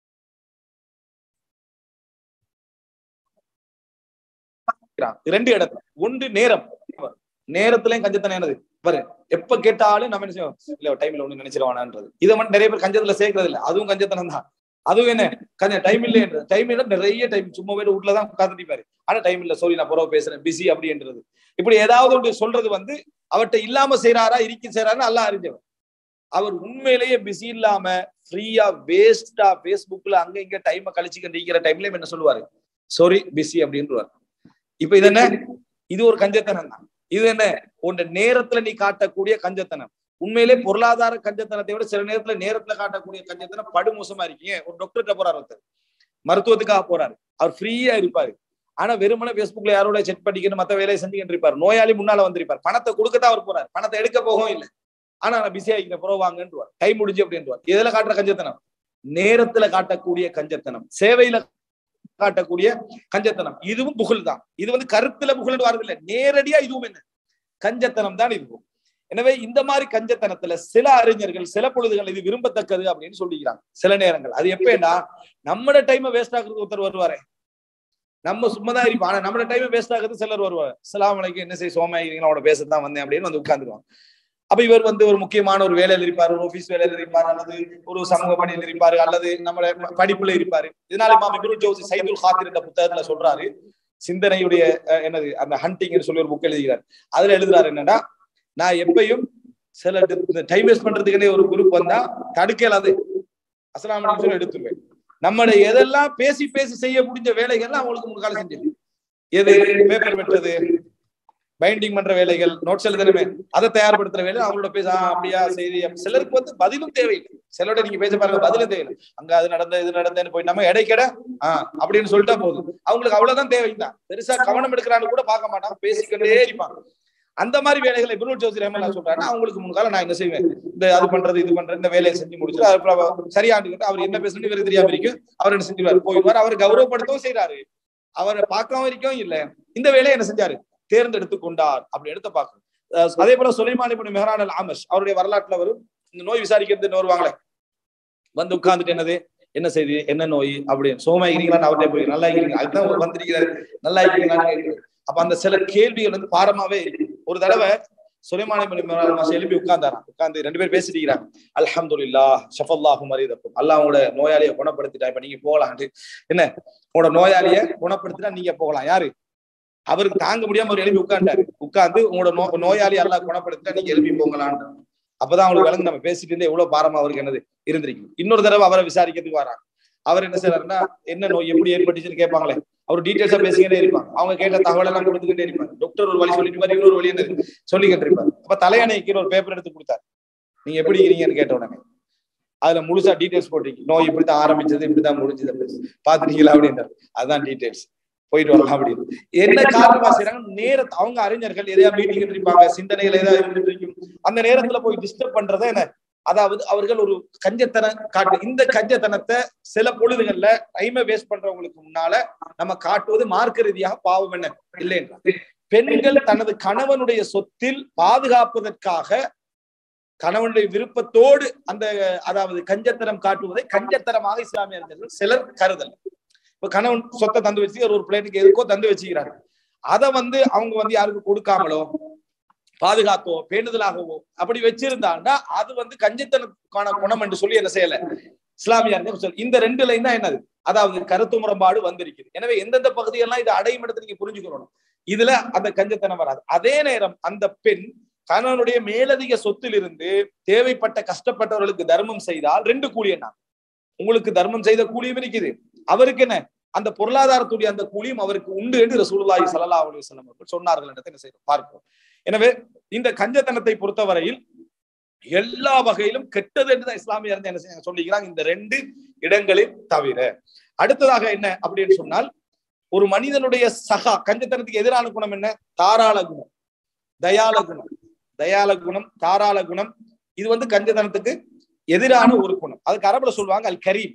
ரெண்டு இடத்துல ஒன்று நேரம் நேரத்திலயும் கஞ்சத்தனம் என்னது பாரு எப்ப கேட்டாலும் நம்ம என்ன செய்வோம் இல்ல டைம்ல ஒண்ணு நினைச்சிருவானான்றது இதை மட்டும் நிறைய பேர் கஞ்சத்துல சேர்க்கறது இல்ல அதுவும் கஞ்சத்தனம் தான் அதுவும் என்ன கஞ்ச டைம் இல்லைன்றது டைம் இல்ல நிறைய டைம் சும்மா போய் வீட்டுலதான் உட்காந்துட்டு ஆனா டைம் இல்ல சாரி நான் புறவை பேசுறேன் பிஸி அப்படின்றது இப்படி ஏதாவது ஒன்று சொல்றது வந்து அவர்கிட்ட இல்லாம செய்யறாரா இருக்கி செய்யறாருன்னு எல்லாம் அறிஞ்சவர் அவர் உண்மையிலேயே பிஸி இல்லாம ஃப்ரீயா வேஸ்டா பேஸ்புக்ல அங்க இங்க டைமை கழிச்சு கண்டிக்கிற டைம்லயும் என்ன சொல்லுவாரு சாரி பிஸி அப்படின்றாரு இப்ப இது என்ன இது ஒரு கஞ்சத்தனம் தான் இது என்ன உன் நேரத்துல நீ காட்டக்கூடிய கஞ்சத்தனம் உண்மையிலே பொருளாதார கஞ்சத்தனத்தை விட சில நேரத்துல நேரத்துல காட்டக்கூடிய கஞ்சத்தனம் படுமோசமா இருக்கீங்க ஒரு டாக்டர்கிட்ட போறாரு ஒருத்தர் மருத்துவத்துக்காக போறாரு அவர் ஃப்ரீயா இருப்பாரு ஆனா வெறுமனே பேஸ்புக்ல யாரோட செக் பண்ணிக்கணும் மத்த வேலையை செஞ்சுக்கிட்டு இருப்பாரு நோயாளி முன்னால வந்திருப்பார் பணத்தை கொடுக்கத்தான் அவர் போறாரு பணத்தை எடுக்க போகவும் இல்லை ஆனா நான் பிஸியா இருக்கிற புறவு வாங்கன்றுவார் டைம் முடிஞ்சு அப்படின்றார் இதுல காட்டுற கஞ்சத்தனம் நேரத்துல காட்டக்கூடிய கஞ்சத்தனம் சேவையில காட்டக்கூடிய கஞ்சத்தனம் இதுவும் புகழ் தான் இது வந்து கருத்துல புகழ் வரதில்லை நேரடியா இதுவும் என்ன கஞ்சத்தனம் தான் இதுவும் எனவே இந்த மாதிரி கஞ்சத்தனத்துல சில அறிஞர்கள் சில பொழுதுகள் இது விரும்பத்தக்கது அப்படின்னு சொல்லிக்கிறாங்க சில நேரங்கள் அது எப்படின்னா நம்மட டைமை வேஸ்ட் ஆகுறது ஒருத்தர் வருவாரே நம்ம சும்மாதான் இருப்போம் ஆனா நம்மளோட டைம் வேஸ்ட் ஆகுறது சிலர் வருவார் சலாம் வலைக்கு என்ன செய்ய சோமாயிருக்கீங்களா அவனோட பேசத்தான் வந்தேன் அப்படின்னு வந்து உட்காந்துருவாங்க அப்ப இவர் வந்து ஒரு முக்கியமான ஒரு வேலையில இருப்பாரு ஒரு ஆபீஸ் வேலையில இருப்பாரு அல்லது ஒரு சமூக பணியில இருப்பாரு அல்லது நம்மள படிப்புல இருப்பாரு இதனால இமாம் இப்னு ஜவுசி சைதுல் காத்திர் என்ற புத்தகத்துல சொல்றாரு சிந்தனையுடைய என்னது அந்த ஹண்டிங் சொல்லி ஒரு புக் எழுதுகிறார் அதுல எழுதுறாரு என்னன்னா நான் எப்பயும் சில டைம் வேஸ்ட் பண்றதுக்குன்னே ஒரு குரூப் வந்தா தடுக்கலாது அஸ்லாம் சொல்லி எடுத்துருவேன் நம்மளுடைய எதெல்லாம் பேசி பேசி செய்ய முடிஞ்ச வேலைகள்லாம் அவங்களுக்கு முன்கால செஞ்சது எது பேப்பர் வெட்டுறது பைண்டிங் பண்ற வேலைகள் நோட்ஸ் எழுதணுமே அதை தயார்படுத்துற வேலை அவங்களோட பேச அப்படியா செய்தி சிலருக்கு வந்து பதிலும் தேவையில்லை சிலரோட நீங்க பேச பாருங்க பதிலும் தேவையில்லை அங்க அது நடந்த இது நடந்தேன்னு போய் நம்ம இடைக்கட ஆஹ் அப்படின்னு சொல்லிட்டா போதும் அவங்களுக்கு அவ்வளவுதான் தேவைதான் பெருசா கவனம் எடுக்கிறான்னு கூட பார்க்க மாட்டாங்க பேசிக்கிட்டே இருப்பாங்க அந்த மாதிரி வேலைகளை இப்ரூல் ஜோசி ரஹமல்லா சொல்றாருன்னா அவங்களுக்கு முன்கால நான் என்ன செய்வேன் இந்த அது பண்றது இது பண்றது இந்த வேலையை செஞ்சு முடிச்சுட்டு அதுக்கப்புறம் சரியாண்டு அவர் என்ன பேசணும் இவருக்கு தெரியாம இருக்கும் அவர் என்ன செஞ்சுவாரு போயிடுவார் அவர் கௌரவப்படுத்தவும் செய்யறாரு அவரை பார்க்கவும் இருக்கவும் இல்ல இந்த வேலையை என்ன செஞ்சாரு தேர்ந்தெடுத்து கொண்டார் அப்படி எடுத்து பார்க்கணும் அதே போல சுலைமான் இப்படி மெஹரான் அல் ஆமஷ் அவருடைய வரலாற்றுல வரும் இந்த நோய் விசாரிக்கிறது வருவாங்களே வந்து உட்கார்ந்துட்டு என்னது என்ன செய்தி என்ன நோய் அப்படின்னு சோமா இருக்கிறீங்களா அவர்கிட்ட போய் நல்லா இருக்கிறீங்க அதுதான் வந்திருக்கிறாரு நல்லா இருக்கிறீங்களான்னு அப்ப அந்த சில கேள்விகள் வந்து பாரமாவே ஒரு தடவை சுலைமானி எழுப்பி உட்கார்ந்தாராம் உட்கார்ந்து ரெண்டு பேர் பேசிட்டு இருக்கிறாங்க அல்ஹம்துல்லா ஷஃபல்லாஹு மரிதக்கும் அல்லாஹ் உங்களோட நோயாளியை குணப்படுத்திட்டா இப்ப நீங்க போகலான்ட்டு என்ன உங்களோட நோயாளிய குணப்படுத்திட்டா நீங்க போகலாம் யாரு அவருக்கு தாங்க முடியாம அவர் எழுப்பி உட்கார்ந்தாரு உட்கார்ந்து உங்களோட நோ நோயாளி எல்லாம் குணப்படுத்திட்டா நீங்க எழுப்பி போங்களான்னு அப்பதான் அவங்களுக்கு விளங்கு நம்ம பேசிட்டு இருந்தே எவ்வளவு பாரமா அவருக்கு என்னது இருந்திருக்கு இன்னொரு தடவை அவரை விசாரிக்கிறதுக்கு வராங்க அவர் என்ன செய்யறாருன்னா என்ன நோய் எப்படி ஏற்பட்டுச்சுன்னு கேட்பாங்களே அவர் டீட்டெயில்ஸா பேசிக்கிட்டே இருப்பாங்க அவங்க கேட்ட தகவல் எல்லாம் கொடுத்துக்கிட்டே இருப்பாங்க டாக்டர் ஒரு வழி சொல்லிட்டு மாதிரி இன்னொரு வழி என்ன சொல்லிக்கிட்டு இருப்பாரு அப்ப தலையணைக்கு ஒரு பேப்பர் எடுத்து கொடுத்தாரு நீங்க எப்படி இருக்கிறீங்கன்னு கேட்ட உடனே அதுல முழுசா டீடைல்ஸ் போட்டிருக்கு நோய் இப்படித்தான் ஆரம்பிச்சது இப்படித்தான் முடிஞ்சது பாத்துட்டீங்களா அப்படின்றாரு அதுதான் டீடைல்ஸ் போயிட்டு வரலாம் அப்படின்னு என்ன காரணமா செய்யறாங்க நேரத்தை அவங்க அறிஞர்கள் எதையா மீட்டிங் இருப்பாங்க சிந்தனைகள் ஏதாவது இருந்துட்டு இருக்கும் அந்த நேரத்துல போய் டிஸ்டர்ப் பண்றத என்ன அதாவது அவர்கள் ஒரு கஞ்சத்தனம் காட்டு இந்த கஞ்சத்தனத்தை சில பொழுதுகள்ல டைமை வேஸ்ட் பண்றவங்களுக்கு முன்னால நம்ம காட்டுவது மார்க்க ரீதியாக பாவம் என்ன இல்லை பெண்கள் தனது கணவனுடைய சொத்தில் பாதுகாப்பதற்காக கணவனுடைய விருப்பத்தோடு அந்த அதாவது கஞ்சத்தனம் காட்டுவதை கஞ்சத்தனமாக இஸ்லாமிய அறிஞர்கள் சிலர் கருதல் இப்ப கணவன் சொத்தை தந்து வச்சு ஒரு பிளேட்டுக்கு எதுக்கோ தந்து வச்சுக்கிறாரு அதை வந்து அவங்க வந்து யாருக்கு கொடுக்காமலோ பாதுகாத்தோ பேணுதலாகவோ அப்படி வச்சிருந்தாங்கன்னா அது வந்து கஞ்சத்தனத்துக்கான குணம் என்று சொல்லி என்ன செய்யல இஸ்லாமிய அறிஞர் சொல் இந்த ரெண்டு லைன் தான் என்னது அதாவது கருத்து முரண்பாடு வந்திருக்குது எனவே எந்தெந்த பகுதியெல்லாம் இது அடையும் இடத்துல நீங்க புரிஞ்சுக்கணும் இதுல அந்த கஞ்சத்தனம் வராது அதே நேரம் அந்த பெண் கணவனுடைய மேலதிக சொத்திலிருந்து தேவைப்பட்ட கஷ்டப்பட்டவர்களுக்கு தர்மம் செய்தால் ரெண்டு கூலி என்ன உங்களுக்கு தர்மம் செய்த கூலியும் இருக்குது அவருக்கு என்ன அந்த பொருளாதாரத்துடைய அந்த கூலியும் அவருக்கு உண்டு என்று ரசூலுல்லாஹி ஸல்லல்லாஹு அலைஹி வஸல்லம் அவர்கள் சொன்னார்கள் என்றதை என்ன செய்யறோம் பார்ப்போம் எனவே இந்த கஞ்சத்தனத்தை பொறுத்தவரையில் எல்லா வகையிலும் கெட்டது என்றுதான் இஸ்லாமிய அறிஞர் என்ன செய்ய சொல்லிக்கிறாங்க இந்த ரெண்டு இடங்களில் தவிர அடுத்ததாக என்ன அப்படின்னு சொன்னால் ஒரு மனிதனுடைய சகா கஞ்சத்தனத்துக்கு எதிரான குணம் என்ன தாராள குணம் தயால குணம் தயால குணம் தாராள குணம் இது வந்து கஞ்சத்தனத்துக்கு எதிரான ஒரு குணம் அதுக்கு அரபுல சொல்லுவாங்க அல் கரீம்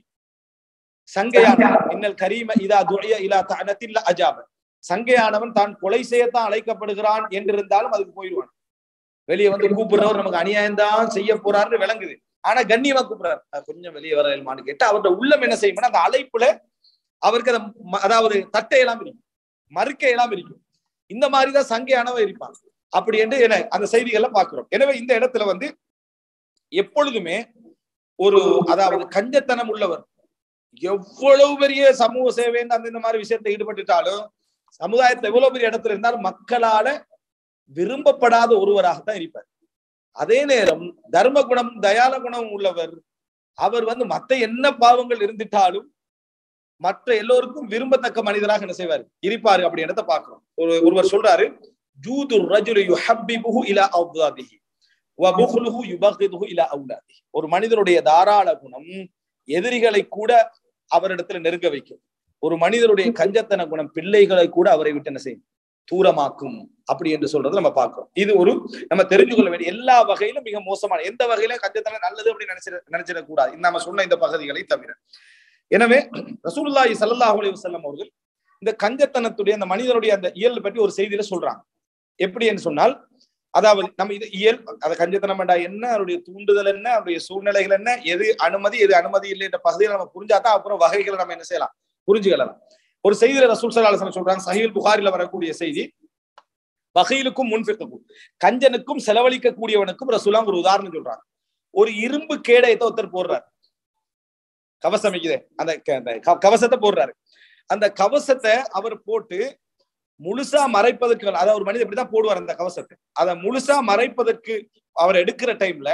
சங்கையானவன் இன்னல் கரீம இதா துழைய இலா தனத்தில்ல அஜாப சங்கையானவன் தான் கொலை செய்யத்தான் அழைக்கப்படுகிறான் என்றிருந்தாலும் அதுக்கு போயிடுவான் வெளியே வந்து கூப்பிடுறவர் நமக்கு அநியாயம் தான் செய்ய போறாருன்னு விளங்குது ஆனா கண்ணியமா கூப்பிடுறாரு அஹ் கொஞ்சம் வெளியே வரமான்னு கேட்டா அவரோட உள்ளம் என்ன செய்யும் அந்த அழைப்புல அவருக்கு அதை ம- அதாவது தட்டை எல்லாம் இருக்கும் மறுக்க எல்லாம் இருக்கும் இந்த மாதிரிதான் சங்கையானவன் இருப்பான் அப்படி என்று என அந்த செய்திகளை பார்க்கிறோம் எனவே இந்த இடத்துல வந்து எப்பொழுதுமே ஒரு அதாவது கஞ்சத்தனம் உள்ளவர் எவ்வளவு பெரிய சமூக சேவைன்னு அந்த இந்த மாதிரி விஷயத்தை ஈடுபட்டுட்டாலும் சமுதாயத்துல எவ்வளவு பெரிய இடத்துல இருந்தாலும் மக்களால விரும்பப்படாத ஒருவராகத்தான் இருப்பார் அதே நேரம் தர்ம குணம் தயால குணம் உள்ளவர் அவர் வந்து மத்த என்ன பாவங்கள் இருந்துட்டாலும் மற்ற எல்லோருக்கும் விரும்பத்தக்க மனிதராக என்ன செய்வார் இருப்பாரு அப்படின்றத பாக்குறோம் ஒரு ஒருவர் சொல்றாரு ஜூது ரஜுலு யுஹப்பிபுஹு இலா அவ்வாதிஹி வ புஹ்லுஹு யுபகிதுஹு இலா அவுலாதிஹி ஒரு மனிதனுடைய தாராள குணம் எதிரிகளை கூட அவரிடத்துல நெருங்க வைக்கும் ஒரு மனிதனுடைய கஞ்சத்தன குணம் பிள்ளைகளை கூட அவரை விட்டு என்ன செய்யும் தூரமாக்கும் அப்படி என்று சொல்றது நம்ம பார்க்கிறோம் இது ஒரு நம்ம தெரிஞ்சு கொள்ள வேண்டிய எல்லா வகையிலும் மிக மோசமான எந்த வகையில கஞ்சத்தனம் நல்லது அப்படின்னு நினைச்சிட நினைச்சிடக் கூடாது இந்த நம்ம சொன்ன இந்த பகுதிகளை தவிர எனவே ரசூலுல்லாஹி ஸல்லல்லாஹு அலைஹி வஸல்லம் அவர்கள் இந்த கஞ்சத்தனத்துடைய அந்த மனிதனுடைய அந்த இயல் பற்றி ஒரு செய்தியில சொல்றாங்க எப்படி என்று சொன்னால் அதாவது நம்ம இது இயல் அதை கஞ்சத்தனம் வேண்டா என்ன அவருடைய தூண்டுதல் என்ன அவருடைய சூழ்நிலைகள் என்ன எது அனுமதி எது அனுமதி இல்லை என்ற பகுதியில் நம்ம புரிஞ்சாதான் அப்புறம் வகைகளை நம்ம என்ன செய்யலாம் புரிஞ்சுக்கலாம் ஒரு செய்தியில ரசூல் சல்லா அலுவலம் சொல்றாங்க சஹீல் புகாரில வரக்கூடிய செய்தி வகையிலுக்கும் முன்பிற்கும் கஞ்சனுக்கும் செலவழிக்க கூடியவனுக்கும் ரசூலாம் ஒரு உதாரணம் சொல்றாங்க ஒரு இரும்பு கேடயத்தை ஒருத்தர் போடுறாரு கவசம் வைக்குதே அந்த க- அந்த க- கவசத்தை போடுறாரு அந்த கவசத்தை அவர் போட்டு முழுசா மறைப்பதற்கு அதாவது ஒரு மனிதன் இப்படிதான் போடுவார் அந்த கவசத்தை அதை முழுசா மறைப்பதற்கு அவர் எடுக்கிற டைம்ல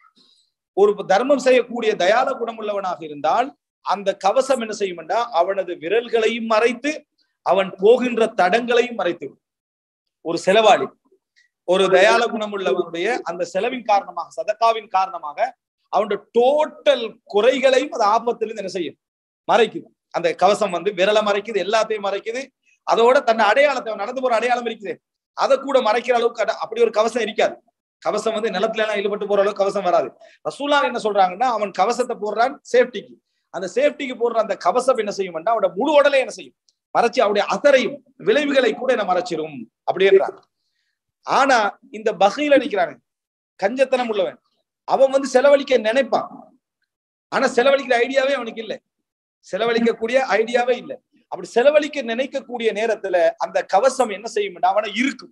ஒரு தர்மம் செய்யக்கூடிய தயால குணமுள்ளவனாக இருந்தால் அந்த கவசம் என்ன செய்யும்டா அவனது விரல்களையும் மறைத்து அவன் போகின்ற தடங்களையும் மறைத்து விடும். ஒரு செலவாளி ஒரு தயால குணமுள்ளவனுடைய அந்த செலவின் காரணமாக சதக்காவின் காரணமாக அவனுடைய டோட்டல் குறைகளையும் அது ஆபத்திலிருந்து என்ன செய்யும் மறைக்குது அந்த கவசம் வந்து விரலை மறைக்குது எல்லாத்தையும் மறைக்குது அதோட தன் அடையாளத்தை அவன் நடந்து போற அடையாளம் இருக்குது அதை கூட மறைக்கிற அளவுக்கு அட- அப்படி ஒரு கவசம் இருக்காது கவசம் வந்து நிலத்துல எல்லாம் இழுபட்டு போற அளவுக்கு கவசம் வராது ரசூலா என்ன சொல்றாங்கன்னா அவன் கவசத்தை போடுறான் சேஃப்டிக்கு அந்த சேஃப்டிக்கு போடுற அந்த கவசம் என்ன செய்யும்னா அவனோட முழு உடலை என்ன செய்யும் மறைச்சு அவருடைய அசரையும் விளைவுகளை கூட என்ன மறைச்சிரும் அப்படின்றாங்க ஆனா இந்த பகையில நிக்கிறானே கஞ்சத்தனம் உள்ளவன் அவன் வந்து செலவழிக்க நினைப்பான் ஆனா செலவழிக்கிற ஐடியாவே அவனுக்கு இல்லை செலவழிக்கக்கூடிய ஐடியாவே இல்லை அப்படி செலவழிக்க நினைக்கக்கூடிய நேரத்துல அந்த கவசம் என்ன செய்யும் அவனை இருக்கும்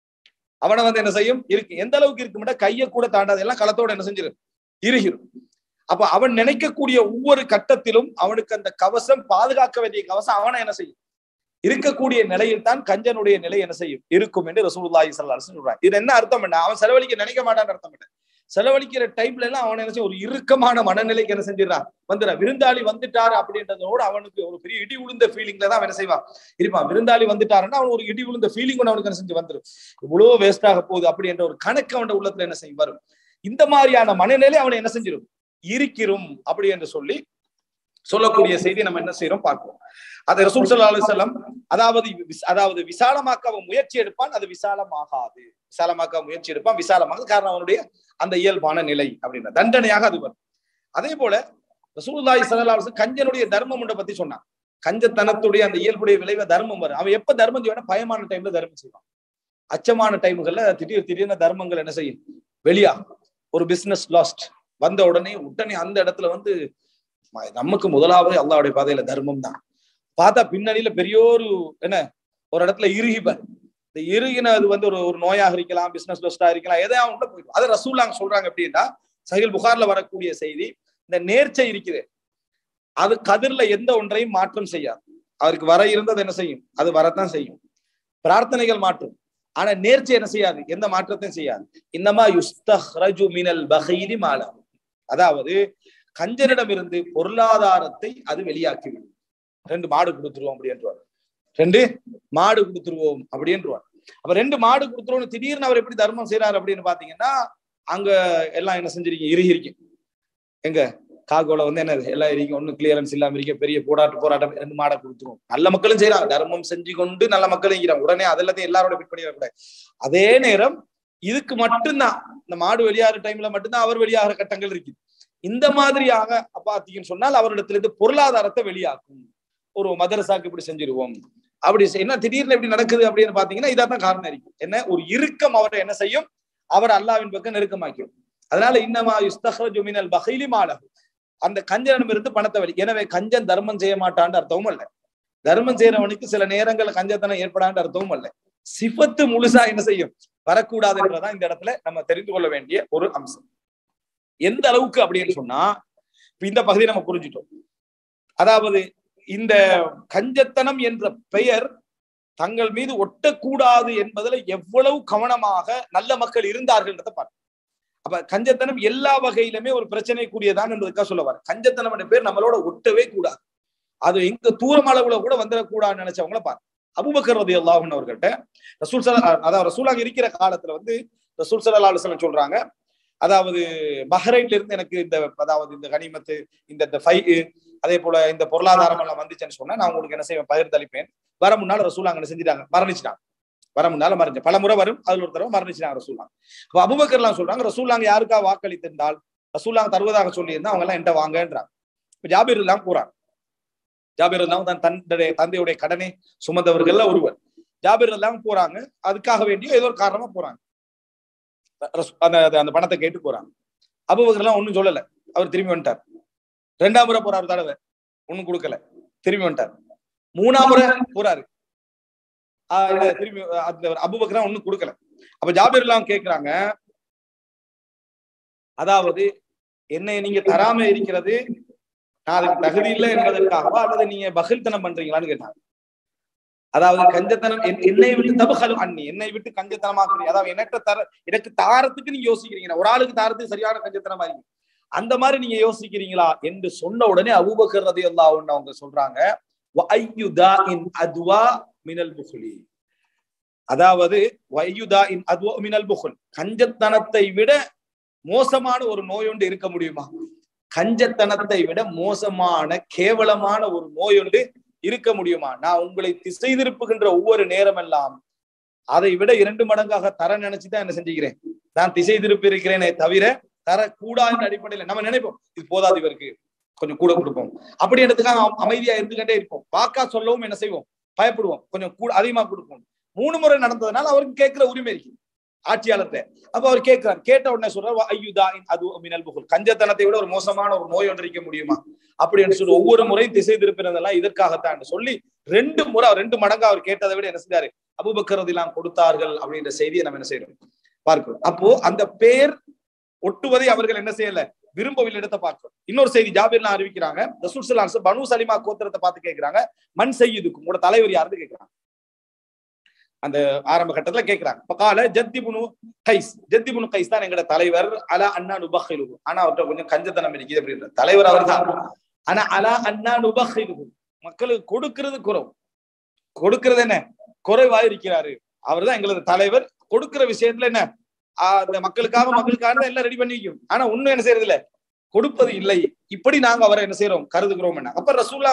அவனை வந்து என்ன செய்யும் இருக்கு எந்த அளவுக்கு இருக்கும்டா கையை கூட தாண்டாது எல்லாம் களத்தோட என்ன செஞ்சிடும் இருகிரும் அப்ப அவன் நினைக்கக்கூடிய ஒவ்வொரு கட்டத்திலும் அவனுக்கு அந்த கவசம் பாதுகாக்க வேண்டிய கவசம் அவனை என்ன செய்யும் இருக்கக்கூடிய நிலையில் தான் கஞ்சனுடைய நிலை என்ன செய்யும் இருக்கும் என்று ரசூலுல்லாஹி ஸல்லல்லாஹு அலைஹி வஸல்லம் சொல்றாங்க இது என்ன அர்த்தம் என்ன அவன் செலவழிக்க நினைக்க மாட்டான்னு அர்த்தம் என்ன செலவழிக்கிற டைம்ல எல்லாம் அவன் என்ன செய்ய ஒரு இறுக்கமான மனநிலைக்கு என்ன செஞ்சிடறான் வந்துடுறான் விருந்தாளி வந்துட்டாரு அப்படின்றதோட அவனுக்கு ஒரு பெரிய இடி விழுந்த ஃபீலிங்ல தான் அவன் என்ன செய்வான் இருப்பான் விருந்தாளி வந்துட்டாருன்னா அவன் ஒரு இடி விழுந்த ஃபீலிங் அவனுக்கு என்ன செஞ்சு வந்துடும் இவ்வளவு வேஸ்ட் ஆக போகுது அப்படின்ற ஒரு கணக்கு அவன் உள்ளத்துல என்ன செய்யும் வரும் இந்த மாதிரியான மனநிலை அவனை என்ன செஞ்சிடும் இருக்கிறோம் அப்படி என்று சொல்லி சொல்லக்கூடிய செய்தி நம்ம என்ன செய்யறோம் பார்ப்போம் அது ரசூல் சல்லா அலுவலம் அதாவது விஸ்- அதாவது விசாலமாக்க அவன் முயற்சி எடுப்பான் அது விசாலமாகாது விசாலமாக்க முயற்சி எடுப்பான் விசாலமாக காரணம் அவனுடைய அந்த இயல்பான நிலை அப்படின்ற தண்டனையாக அது வரும் அதே போல ரசூலுல்லாஹி ஸல்லல்லாஹு அலைஹி வஸல்லம் கஞ்சனுடைய தர்மம் உண்டை பத்தி சொன்னான் கஞ்சத்தனத்துடைய அந்த இயல்புடைய விளைவை தர்மம் வரும் அவன் எப்ப தர்மம் செய்வானா பயமான டைம்ல தர்மம் செய்வான் அச்சமான டைம்கள்ல திடீர் திடீர்னு தர்மங்கள் என்ன செய்யும் வெளியாகும் ஒரு பிசினஸ் லாஸ்ட் வந்த உடனே உடனே அந்த இடத்துல வந்து ம- நமக்கு முதலாவது அல்லாஹ்வுடைய பாதையில தர்மம் தான் பார்த்தா பின்னணியில பெரிய ஒரு என்ன ஒரு இடத்துல இறுகிப்பார் இந்த இறுகினது வந்து ஒரு ஒரு நோயாக இருக்கலாம் பிசினஸ் லொஸ்டா இருக்கலாம் எதையாவது உள்ள போயிடும் அது ரசூல்லாங்க சொல்றாங்க எப்படின்னா சஹில் புகார்ல வரக்கூடிய செய்தி இந்த நேர்ச்சை இருக்குது அது கதிர்ல எந்த ஒன்றையும் மாற்றம் செய்யாது அவருக்கு வர இருந்தது என்ன செய்யும் அது வரத்தான் செய்யும் பிரார்த்தனைகள் மாற்றும் ஆனா நேர்ச்சி என்ன செய்யாது எந்த மாற்றத்தையும் செய்யாது இன்னமா யுஸ்தஹ்ரஜு மினல் பஹீரி மாலா அதாவது கஞ்சனிடம் இருந்து பொருளாதாரத்தை அது வெளியாக்கிவிடும் ரெண்டு மாடு கொடுத்துருவோம் அப்படின்றார் ரெண்டு மாடு கொடுத்துருவோம் அப்படின்றார் அப்ப ரெண்டு மாடு கொடுத்துருவோம் திடீர்னு அவர் எப்படி தர்மம் செய்யறாரு அப்படின்னு பாத்தீங்கன்னா அங்க எல்லாம் என்ன செஞ்சிருக்கீங்க இறுகி இருக்கு எங்க காகோல வந்து என்ன எல்லாம் இருக்கு ஒன்னும் கிளியரன்ஸ் இல்லாம இருக்க பெரிய போராட்ட போராட்டம் ரெண்டு மாடை கொடுத்துருவோம் நல்ல மக்களும் செய்யறாங்க தர்மம் செஞ்சு கொண்டு நல்ல மக்களும் இருக்கிறாங்க உடனே அதெல்லாத்தையும் எல்லாரோட பிட் பண்ணிடக்கூடாது அதே நேரம் இதுக்கு மட்டும்தான் இந்த மாடு வெளியாகிற டைம்ல மட்டும்தான் அவர் வெளியாகிற கட்டங்கள் இருக்கு இந்த மாதிரியாக பாத்தீங்கன்னு சொன்னால் அவரிடத்துல இருந்து பொருளாதாரத்தை வெளியாக்கும் ஒரு மதரசாக்கு இப்படி செஞ்சிருவோம் அப்படி என்ன திடீர்னு எப்படி நடக்குது அப்படின்னு பாத்தீங்கன்னா இதான் காரணம் இருக்கு என்ன ஒரு இறுக்கம் அவரை என்ன செய்யும் அவர் அல்லாவின் பக்கம் நெருக்கமாக்கும் அதனால இன்னமா யுஸ்தஹ்ரஜு மினல் பஹைலி மாலஹு அந்த கஞ்சனிடம் இருந்து பணத்தை வெளி எனவே கஞ்சன் தர்மம் செய்ய மாட்டான்னு அர்த்தமும் அல்ல தர்மம் செய்யறவனுக்கு சில நேரங்கள்ல கஞ்சத்தனம் ஏற்படான்னு அர்த்தமும் அல்ல சிபத்து முழுசா என்ன செய்யும் வரக்கூடாது என்றதான் இந்த இடத்துல நம்ம தெரிந்து கொள்ள வேண்டிய ஒரு அம்சம் எந்த அளவுக்கு அப்படின்னு சொன்னா இப்ப இந்த பகுதியை நம்ம புரிஞ்சுட்டோம் அதாவது இந்த கஞ்சத்தனம் என்ற பெயர் தங்கள் மீது ஒட்டக்கூடாது என்பதுல எவ்வளவு கவனமாக நல்ல மக்கள் இருந்தார்கள்ன்றத பார்க்கணும் அப்ப கஞ்சத்தனம் எல்லா வகையிலுமே ஒரு பிரச்சனைக்குரியதான் என்பதுக்காக சொல்ல வர கஞ்சத்தனம் என்ற பேர் நம்மளோட ஒட்டவே கூடாது அது எங்க தூரம் அளவுல கூட வந்துடக்கூடாதுன்னு நினைச்சவங்கள பாரு அபுபக்கர் ரதி அல்லாஹன் அவர்கிட்ட ரசூல் சலா அதாவது ரசூலாக இருக்கிற காலத்துல வந்து ரசூல் சல்லா அலுவலம் சொல்றாங்க அதாவது பஹ்ரைன்ல இருந்து எனக்கு இந்த அதாவது இந்த கனிமத்து இந்த இந்த ஃபை அதே போல இந்த பொருளாதாரம் எல்லாம் வந்துச்சுன்னு சொன்னா நான் உங்களுக்கு என்ன செய்வேன் பகிர்ந்தளிப்பேன் வர முன்னால ரசூலாங்க என்ன செஞ்சுட்டாங்க மரணிச்சிட்டாங்க வர முன்னால மறைஞ்ச பல முறை வரும் அதுல ஒரு தடவை மரணிச்சிட்டாங்க ரசூலாங்க அப்ப அபுபக்கர் எல்லாம் சொல்றாங்க ரசூலாங்க யாருக்கா வாக்களித்திருந்தால் ரசூலாங்க தருவதாக சொல்லியிருந்தா அவங்க எல்லாம் என்கிட்ட வாங்கன்றாங்க இப்ப ஜாபீர் எல்லாம் போறாங்க ஜாபீர் எல்லாம் தன் தந்தையுடைய தந்தையுடைய கடனை சுமந்தவர்கள்ல ஒருவர் ஜாபீர் எல்லாம் போறாங்க அதுக்காக வேண்டிய ஏதோ ஒரு காரணமா போறாங்க அந்த அந்த பணத்தை கேட்டு போறாங்க அபுபக்கர் எல்லாம் ஒண்ணும் சொல்லல அவர் திரும்பி வந்துட்டார் ரெண்டாம் முறை போறாரு தடவை ஒண்ணும் கொடுக்கல திரும்பி வந்துட்டார் மூணாம் முறை போறாரு ஆஹ் திரும்பி அந்த அபுபக்கர் ஒண்ணும் கொடுக்கல அப்ப ஜாபீர் எல்லாம் கேக்குறாங்க அதாவது என்னை நீங்க தராம இருக்கிறது நான் அதுக்கு தகுதி இல்லை என்பதற்காகவா அல்லது நீங்க பகில்தனம் பண்றீங்களான்னு கேட்டாங்க அதாவது கஞ்சத்தனம் என்னை விட்டு தபுகலும் அண்ணி என்னை விட்டு கஞ்சத்தனமாக்குறீங்க அதாவது எனக்கு தர எனக்கு தாரத்துக்கு நீங்க யோசிக்கிறீங்க ஒரு ஆளுக்கு தாரத்துக்கு சரியான கஞ்சத்தனமா இருக்கு அந்த மாதிரி நீங்க யோசிக்கிறீங்களா என்று சொன்ன உடனே அபூபக்கர் ரதி அல்லா அவங்க சொல்றாங்க மினல் புகுலி அதாவது வயுதா இன் அதுவா மினல் புகுல் கஞ்சத்தனத்தை விட மோசமான ஒரு நோய் ஒன்று இருக்க முடியுமா கஞ்சத்தனத்தை விட மோசமான கேவலமான ஒரு நோய் ஒன்று இருக்க முடியுமா நான் உங்களை திசை திருப்புகின்ற ஒவ்வொரு நேரம் எல்லாம் அதை விட இரண்டு மடங்காக தர நினைச்சுதான் என்ன செஞ்சுக்கிறேன் நான் திசை திருப்பி இருக்கிறேனே தவிர தரக்கூடாத அடிப்படையில நம்ம நினைப்போம் இது போதாது இவருக்கு கொஞ்சம் கூட கொடுப்போம் அப்படி இடத்துக்காக அமைதியா இருந்துகிட்டே இருப்போம் வாக்கா சொல்லவும் என்ன செய்வோம் பயப்படுவோம் கொஞ்சம் கூட அதிகமா கொடுப்போம் மூணு முறை நடந்ததுனால அவருக்கு கேட்கிற உரிமை இருக்கு ஆட்சியாளர்கிட்ட அப்ப அவர் கேட்கிறார் கேட்ட உடனே சொல்றாரு ஐயுதா அது மினல் புகழ் கஞ்சத்தனத்தை விட ஒரு மோசமான ஒரு நோய் ஒன்று இருக்க முடியுமா அப்படின்னு சொல்லி ஒவ்வொரு முறையும் திசை திருப்பினதெல்லாம் இதற்காகத்தான் சொல்லி ரெண்டு முறை ரெண்டு மடங்கா அவர் கேட்டதை விட என்ன செஞ்சாரு அபுபக்கரதெல்லாம் கொடுத்தார்கள் அப்படின்ற செய்தியை நம்ம என்ன செய்யறோம் பார்க்கிறோம் அப்போ அந்த பேர் ஒட்டுவதை அவர்கள் என்ன செய்யல விரும்பவில்லை இடத்தை பார்க்கிறோம் இன்னொரு செய்தி ஜாபீர்லாம் அறிவிக்கிறாங்க ரசூல் சலான்ஸ் பனு சலிமா கோத்திரத்தை பார்த்து கேட்கிறாங்க மண் செய்யுதுக்கும் உங்களோட தலைவர் யாருன்னு கேட்கிறாங்க அந்த ஆரம்ப கட்டத்துல கேட்கிறாங்க இப்ப கால ஜத்திபுனு கைஸ் ஜத்திபுனு கைஸ் தான் எங்களோட தலைவர் அலா அண்ணா நுபஹிலுகு ஆனா அவர்கிட்ட கொஞ்சம் கஞ்சத்தனம் இருக்குது அப்படின்ற தலைவர் அவர் தான் ஆனா அலா அண்ணா நுபஹிலுகு மக்களுக்கு கொடுக்கிறது குறவு கொடுக்கிறது என்ன குறைவா இருக்கிறாரு அவர் தான் எங்களது தலைவர் கொடுக்கிற விஷயத்துல என்ன அந்த மக்களுக்காக மக்களுக்காக எல்லாம் ரெடி பண்ணி வைக்கும் ஆனா ஒண்ணும் என்ன செய்யறது இல்ல கொடுப்பது இல்லை இப்படி நாங்க அவரை என்ன செய்யறோம் கருதுகிறோம் என்ன அப்ப ரசூல்லா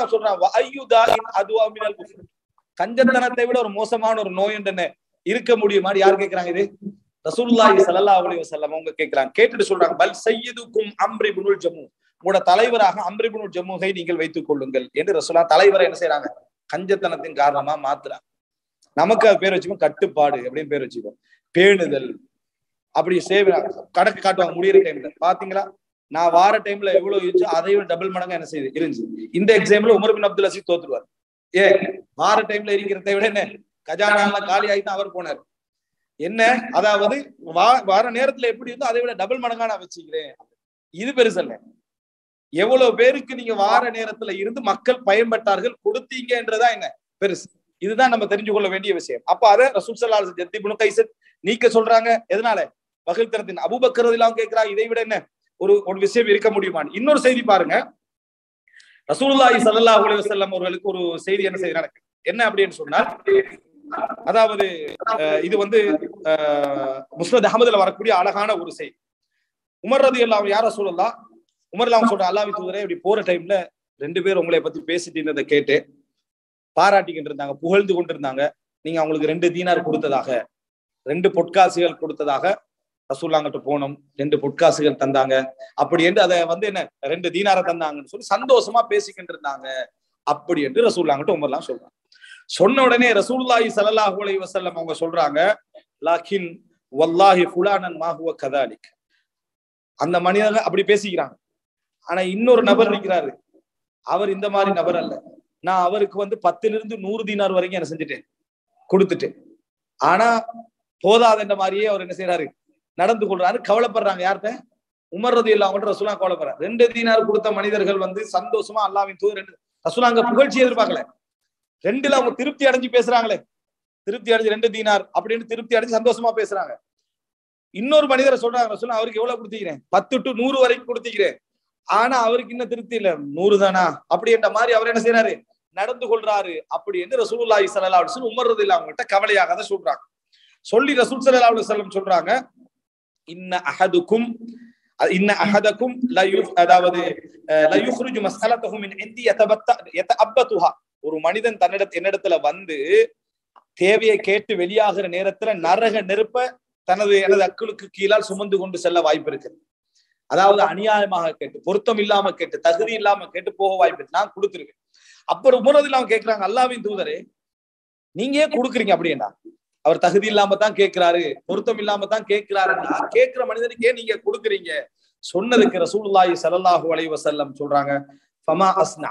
சொல்றான் கஞ்சத்தனத்தை விட ஒரு மோசமான ஒரு நோய் என்ன இருக்க முடியுமா யார் கேட்கிறாங்க இது ரசூல்லாஹி சல்லா அலி வசல்லம் அவங்க கேட்கிறாங்க கேட்டுட்டு சொல்றாங்க பல் சையதுக்கும் அம்ரி புனுல் ஜம்மு உங்களோட தலைவராக அம்ரி புனுல் ஜம்முகை நீங்கள் வைத்துக் கொள்ளுங்கள் என்று ரசூலா தலைவரை என்ன செய்யறாங்க கஞ்சத்தனத்தின் காரணமா மாத்துறாங்க நமக்கு அது பேர் வச்சுக்கோம் கட்டுப்பாடு அப்படின்னு பேர் வச்சுக்கோம் பேணுதல் அப்படி சேவை கணக்கு காட்டுவாங்க முடியிற டைம்ல பாத்தீங்களா நான் வார டைம்ல எவ்வளவு இருந்துச்சோ அதை விட டபுள் மடங்கா என்ன செய்யுது இருந்துச்சு இந்த எக்ஸாம்ல உமர் பின் அப்துல் அசீஸ் தோத்துருவார் ஏ வார டைம்ல இருக்கிறத விட என்ன கஜானாலாம் காலி ஆகிட்டு அவர் போனார் என்ன அதாவது வா- வார நேரத்துல எப்படி இருந்தோ அதை விட டபுள் மடங்கா நான் வச்சுக்கிறேன் இது பெருசல்ல எவ்வளவு பேருக்கு நீங்க வார நேரத்துல இருந்து மக்கள் பயன்பட்டார்கள் கொடுத்தீங்கன்றதா என்ன பெருசு இதுதான் நம்ம தெரிஞ்சு கொள்ள வேண்டிய விஷயம் அப்ப அதை ரசூல் சல்லா ஜத்தி புனு கைசத் நீக்க சொல்றாங்க எதனால பகிர்த்தனத்தின் அபுபக்கரதெல்லாம் கேட்கிறா இதை விட என்ன ஒரு ஒரு விஷயம் இருக்க முடியுமான்னு இன்னொரு செய்தி பாருங்க ரசூலுல்லாஹி ஸல்லல்லாஹு அலைஹி வஸல்லம் அவர்களுக்கு ஒரு செய்தி என்ன செய்தி நடக்கு என்ன அப்படின்னு சொன்னால் அதாவது அஹ், இது வந்து அஹ், முஸ்னத் அகமதுல வரக்கூடிய அழகான ஒரு செய்தி உமர் ரதி எல்லாம் யார சொல்லலாம் உமர் எல்லாம் சொல்ற அல்லாவி தூதரே இப்படி போற டைம்ல ரெண்டு பேர் உங்களை பத்தி பேசிட்டு இருந்ததை கேட்டு பாராட்டிக்கிட்டு இருந்தாங்க புகழ்ந்து கொண்டு இருந்தாங்க நீங்க அவங்களுக்கு ரெண்டு தீனார் கொடுத்ததாக ரெண்டு பொற்காசுகள் கொடுத்ததாக ரசூல்லாங்கிட்ட போனோம் ரெண்டு பொற்காசுகள் தந்தாங்க அப்படி என்று அதை வந்து என்ன ரெண்டு தீனாரை தந்தாங்கன்னு சொல்லி சந்தோஷமா பேசிக்கிட்டு இருந்தாங்க அப்படி என்று ரசூல்லாங்கிட்ட உமர்லாம் சொல்றாங்க சொன்ன உடனே ரசூலுல்லாஹி ஸல்லல்லாஹு அலைஹி வஸல்லம் அவங்க சொல்றாங்க லாக்கின் வல்லாஹி ஃபுலானன் மாஹுவ கதாலிக் அந்த மனிதர்கள் அப்படி பேசிக்கிறாங்க ஆனா இன்னொரு நபர் இருக்கிறாரு அவர் இந்த மாதிரி நபர் அல்ல நான் அவருக்கு வந்து பத்துல இருந்து நூறு தீனார் வரைக்கும் என்ன செஞ்சுட்டேன் கொடுத்துட்டேன் ஆனா போதாதுன்ற மாதிரியே அவர் என்ன செய்யறாரு நடந்து கொள்றாரு கவலைப்படுறாங்க யார்கிட்ட உமர்றது இல்லாம ரசூலா கவலைப்படுறாரு ரெண்டு தீனார் கொடுத்த மனிதர்கள் வந்து சந்தோஷமா அல்லாவின் தூதர் ரெண்டு ரசூலா அங்க புகழ்ச்சி எதிர்பார்க்கல ரெண்டுல அவங்க திருப்தி அடைஞ்சு பேசுறாங்களே திருப்தி அடைஞ்சு ரெண்டு தீனார் அப்படின்னு திருப்தி அடைஞ்சு சந்தோஷமா பேசுறாங்க இன்னொரு மனிதரை சொல்றாங்க ரசூலா அவருக்கு எவ்வளவு கொடுத்தீங்க பத்து டு நூறு வரைக்கும் கொடுத்தீங்க ஆனா அவருக்கு இன்னும் திருப்தி இல்ல நூறு தானா அப்படின்ற மாதிரி அவர் என்ன செய்யறாரு நடந்து கொள்றாரு அப்படி என்று ரசூலுல்லாஹி ஸல்லல்லாஹு அலைஹி வஸல்லம் உமர் ரலியல்லாஹு அவங்ககிட்ட கவலையாக தான் சொல்றாங்க சொல்லி ரசூல் ஸல்லல்லாஹு அலைஹி வஸல்லம் சொல்றாங்க இன்ன அஹதுக்கும் அஹ் இன்ன அஹதக்கும் லா யுஃப் அதாவது அஹ், லா யுக்ரிஜு மஸ்அலத்தஹு மின் இந்தி யதபத்த யதஅப்பதுஹா ஒரு மனிதன் தன்னிடத்து என்னிடத்துல வந்து தேவையை கேட்டு வெளியாகிற நேரத்துல நரக நெருப்ப தனது எனது அக்களுக்கு கீழால் சுமந்து கொண்டு செல்ல வாய்ப்பு இருக்கு அதாவது அநியாயமாக கேட்டு பொருத்தம் இல்லாம கேட்டு தகுதி இல்லாம கேட்டு போக வாய்ப்பு இருக்கு நான் கொடுத்துருக்கேன் அப்புறம் உமரது இல்லாம கேட்கிறாங்க அல்லாவின் தூதரே நீங்க ஏன் கொடுக்குறீங்க அப்படின்னா அவர் தகுதி இல்லாம தான் கேட்கிறாரு பொருத்தம் இல்லாம தான் கேட்கிறாருன்னா கேட்கிற மனிதனுக்கு ஏன் நீங்க கொடுக்குறீங்க சொன்னதுக்கு ரசூலுல்லாஹி ஸல்லல்லாஹு அலைஹி வஸல்லம் சொல்றாங்க ஃபமா அஸ்னா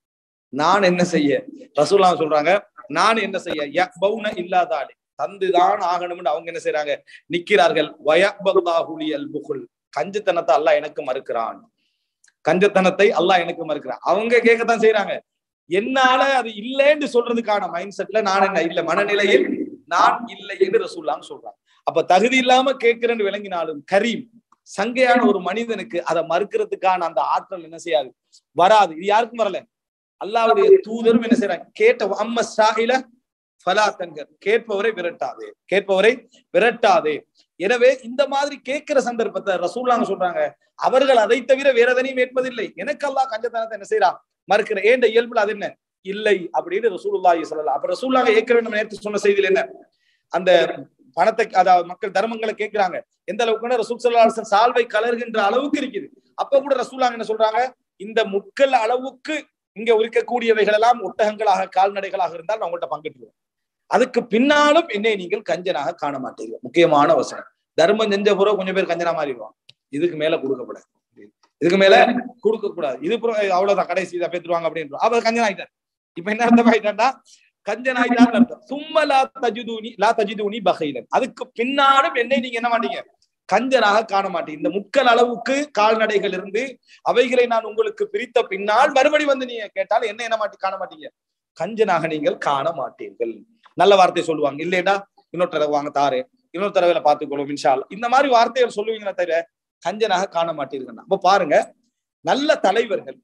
நான் என்ன செய்ய ரசூல்லா சொல்றாங்க நான் என்ன செய்ய யக்பௌன இல்லாதாலி தந்துதான் ஆகணும்னு அவங்க என்ன செய்றாங்க நிக்கிறார்கள் வயபல்லாஹுலி அல் புகுல் கஞ்சத்தனத்தை அல்லாஹ் எனக்கு மறுக்கிறான் கஞ்சத்தனத்தை அல்லாஹ் எனக்கு மறுக்கிறான் அவங்க கேட்கத்தான் செய்யறாங்க என்னால அது இல்லைன்னு சொல்றதுக்கான மைண்ட் செட்ல நான் என்ன இல்ல மனநிலையில் நான் இல்லை என்று ரசூல்லான்னு சொல்றாங்க அப்ப தகுதி இல்லாம கேட்கிறேன்னு விளங்கினாலும் கரீம் சங்கையான ஒரு மனிதனுக்கு அதை மறுக்கிறதுக்கான அந்த ஆற்றல் என்ன செய்யாது வராது இது யாருக்கும் வரல அல்லாவுடைய தூதரும் என்ன செய்யறாங்க கேட்ட அம்ம சாயில ஃபலா தங்கர் கேட்பவரை விரட்டாதே கேட்பவரை விரட்டாதே எனவே இந்த மாதிரி கேட்கிற சந்தர்ப்பத்தை ரசூல்லாங்க சொல்றாங்க அவர்கள் அதை தவிர வேற எதனையும் ஏற்பதில்லை எனக்கு அல்லாஹ் கஞ்சத்தனத்தை என்ன செய்யறான் மறுக்கிற ஏண்ட இயல்புல அது என்ன இல்லை அப்படின்னு ரசூலுல்லாஹி சொல்லலாம் அப்ப ரசூல்லாங்க ஏற்கனவே நம்ம நேற்று சொன்ன செய்தியில் என்ன அந்த பணத்தை அதாவது மக்கள் தர்மங்களை கேட்கிறாங்க எந்த அளவுக்கு ரசூல் சல்லா அலிஸ்லாம் சால்வை கலர்கின்ற அளவுக்கு இருக்குது அப்ப கூட ரசூல்லாங்க என்ன சொல்றாங்க இந்த முட்கள் அளவுக்கு இங்க இருக்கக்கூடியவைகள் எல்லாம் ஒட்டகங்களாக கால்நடைகளாக இருந்தால் நான் உங்கள்கிட்ட பங்கிட்டுருவேன் அதுக்கு பின்னாலும் என்னை நீங்கள் கஞ்சனாக காண மாட்டீர்கள் முக்கியமான வசனம் தர்மம் செஞ்ச பிறகு கொஞ்சம் பேர் கஞ்சனா மாறிடுவான் இதுக்கு மேல கொடுக்கப்படாது இதுக்கு மேல கொடுக்க கூடாது இது புறம் அவ்வளவுதான் கடைசி இதை பேத்துருவாங்க அப்படின்னு அவ கஞ்சன் ஆயிட்டார் இப்ப என்ன அர்த்தம் ஆயிட்டான்டா கஞ்சன் ஆயிட்டான்னு அர்த்தம் சும்மா லா தஜிதூனி லா தஜிதூனி பகைலன் அதுக்கு பின்னாலும் என்னை நீங்க என்ன மாட்டீங்க கஞ்சனாக காண மாட்டீங்க இந்த முக்கல் அளவுக்கு கால்நடைகள் இருந்து அவைகளை நான் உங்களுக்கு பிரித்த பின்னால் மறுபடி வந்து நீங்க கேட்டால் என்ன என்ன மாட்டி காண மாட்டீங்க கஞ்சனாக நீங்கள் காண மாட்டீர்கள் நல்ல வார்த்தை சொல்லுவாங்க இல்லையடா இன்னொரு தடவை வாங்க தாரு இன்னொரு தடவையில பார்த்துக்கொள்ளும் இன்ஷால் இந்த மாதிரி வார்த்தைகள் சொல்லுவீங்களே தவிர கஞ்சனாக காண மாட்டீர்கள் அப்ப பாருங்க நல்ல தலைவர்கள்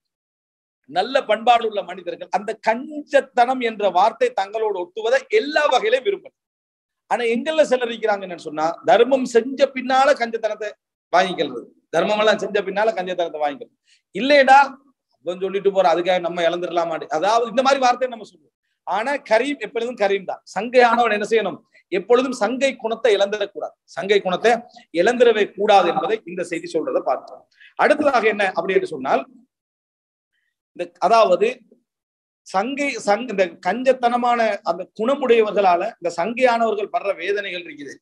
நல்ல பண்பாடு உள்ள மனிதர்கள் அந்த கஞ்சத்தனம் என்ற வார்த்தை தங்களோடு ஒட்டுவதை எல்லா வகையிலும் விரும்பும் ஆனா எங்கெல்ல சிலர் இருக்கிறாங்கன்னு சொன்னா தர்மம் செஞ்ச பின்னால கஞ்சத்தனத்தை வாங்கிக்கிறது தர்மம் எல்லாம் செஞ்ச பின்னால கஞ்சத்தனத்தை வாங்கிக்கிறது இல்லையடா அவன் சொல்லிட்டு போற அதுக்காக நம்ம இழந்துடலாமா அதாவது இந்த மாதிரி வார்த்தையை நம்ம சொல்லுவோம் ஆனா கரீம் எப்பொழுதும் கரீம் தான் சங்கையானவன் என்ன செய்யணும் எப்பொழுதும் சங்கை குணத்தை இழந்துடக்கூடாது சங்கை குணத்தை இழந்துடவே கூடாது என்பதை இந்த செய்தி சொல்றதை பார்த்தோம் அடுத்ததாக என்ன அப்படி என்று சொன்னால் இந்த அதாவது சங்கை சங் இந்த கஞ்சத்தனமான அந்த குணமுடையவர்களால இந்த சங்கையானவர்கள் படுற வேதனைகள் இருக்குது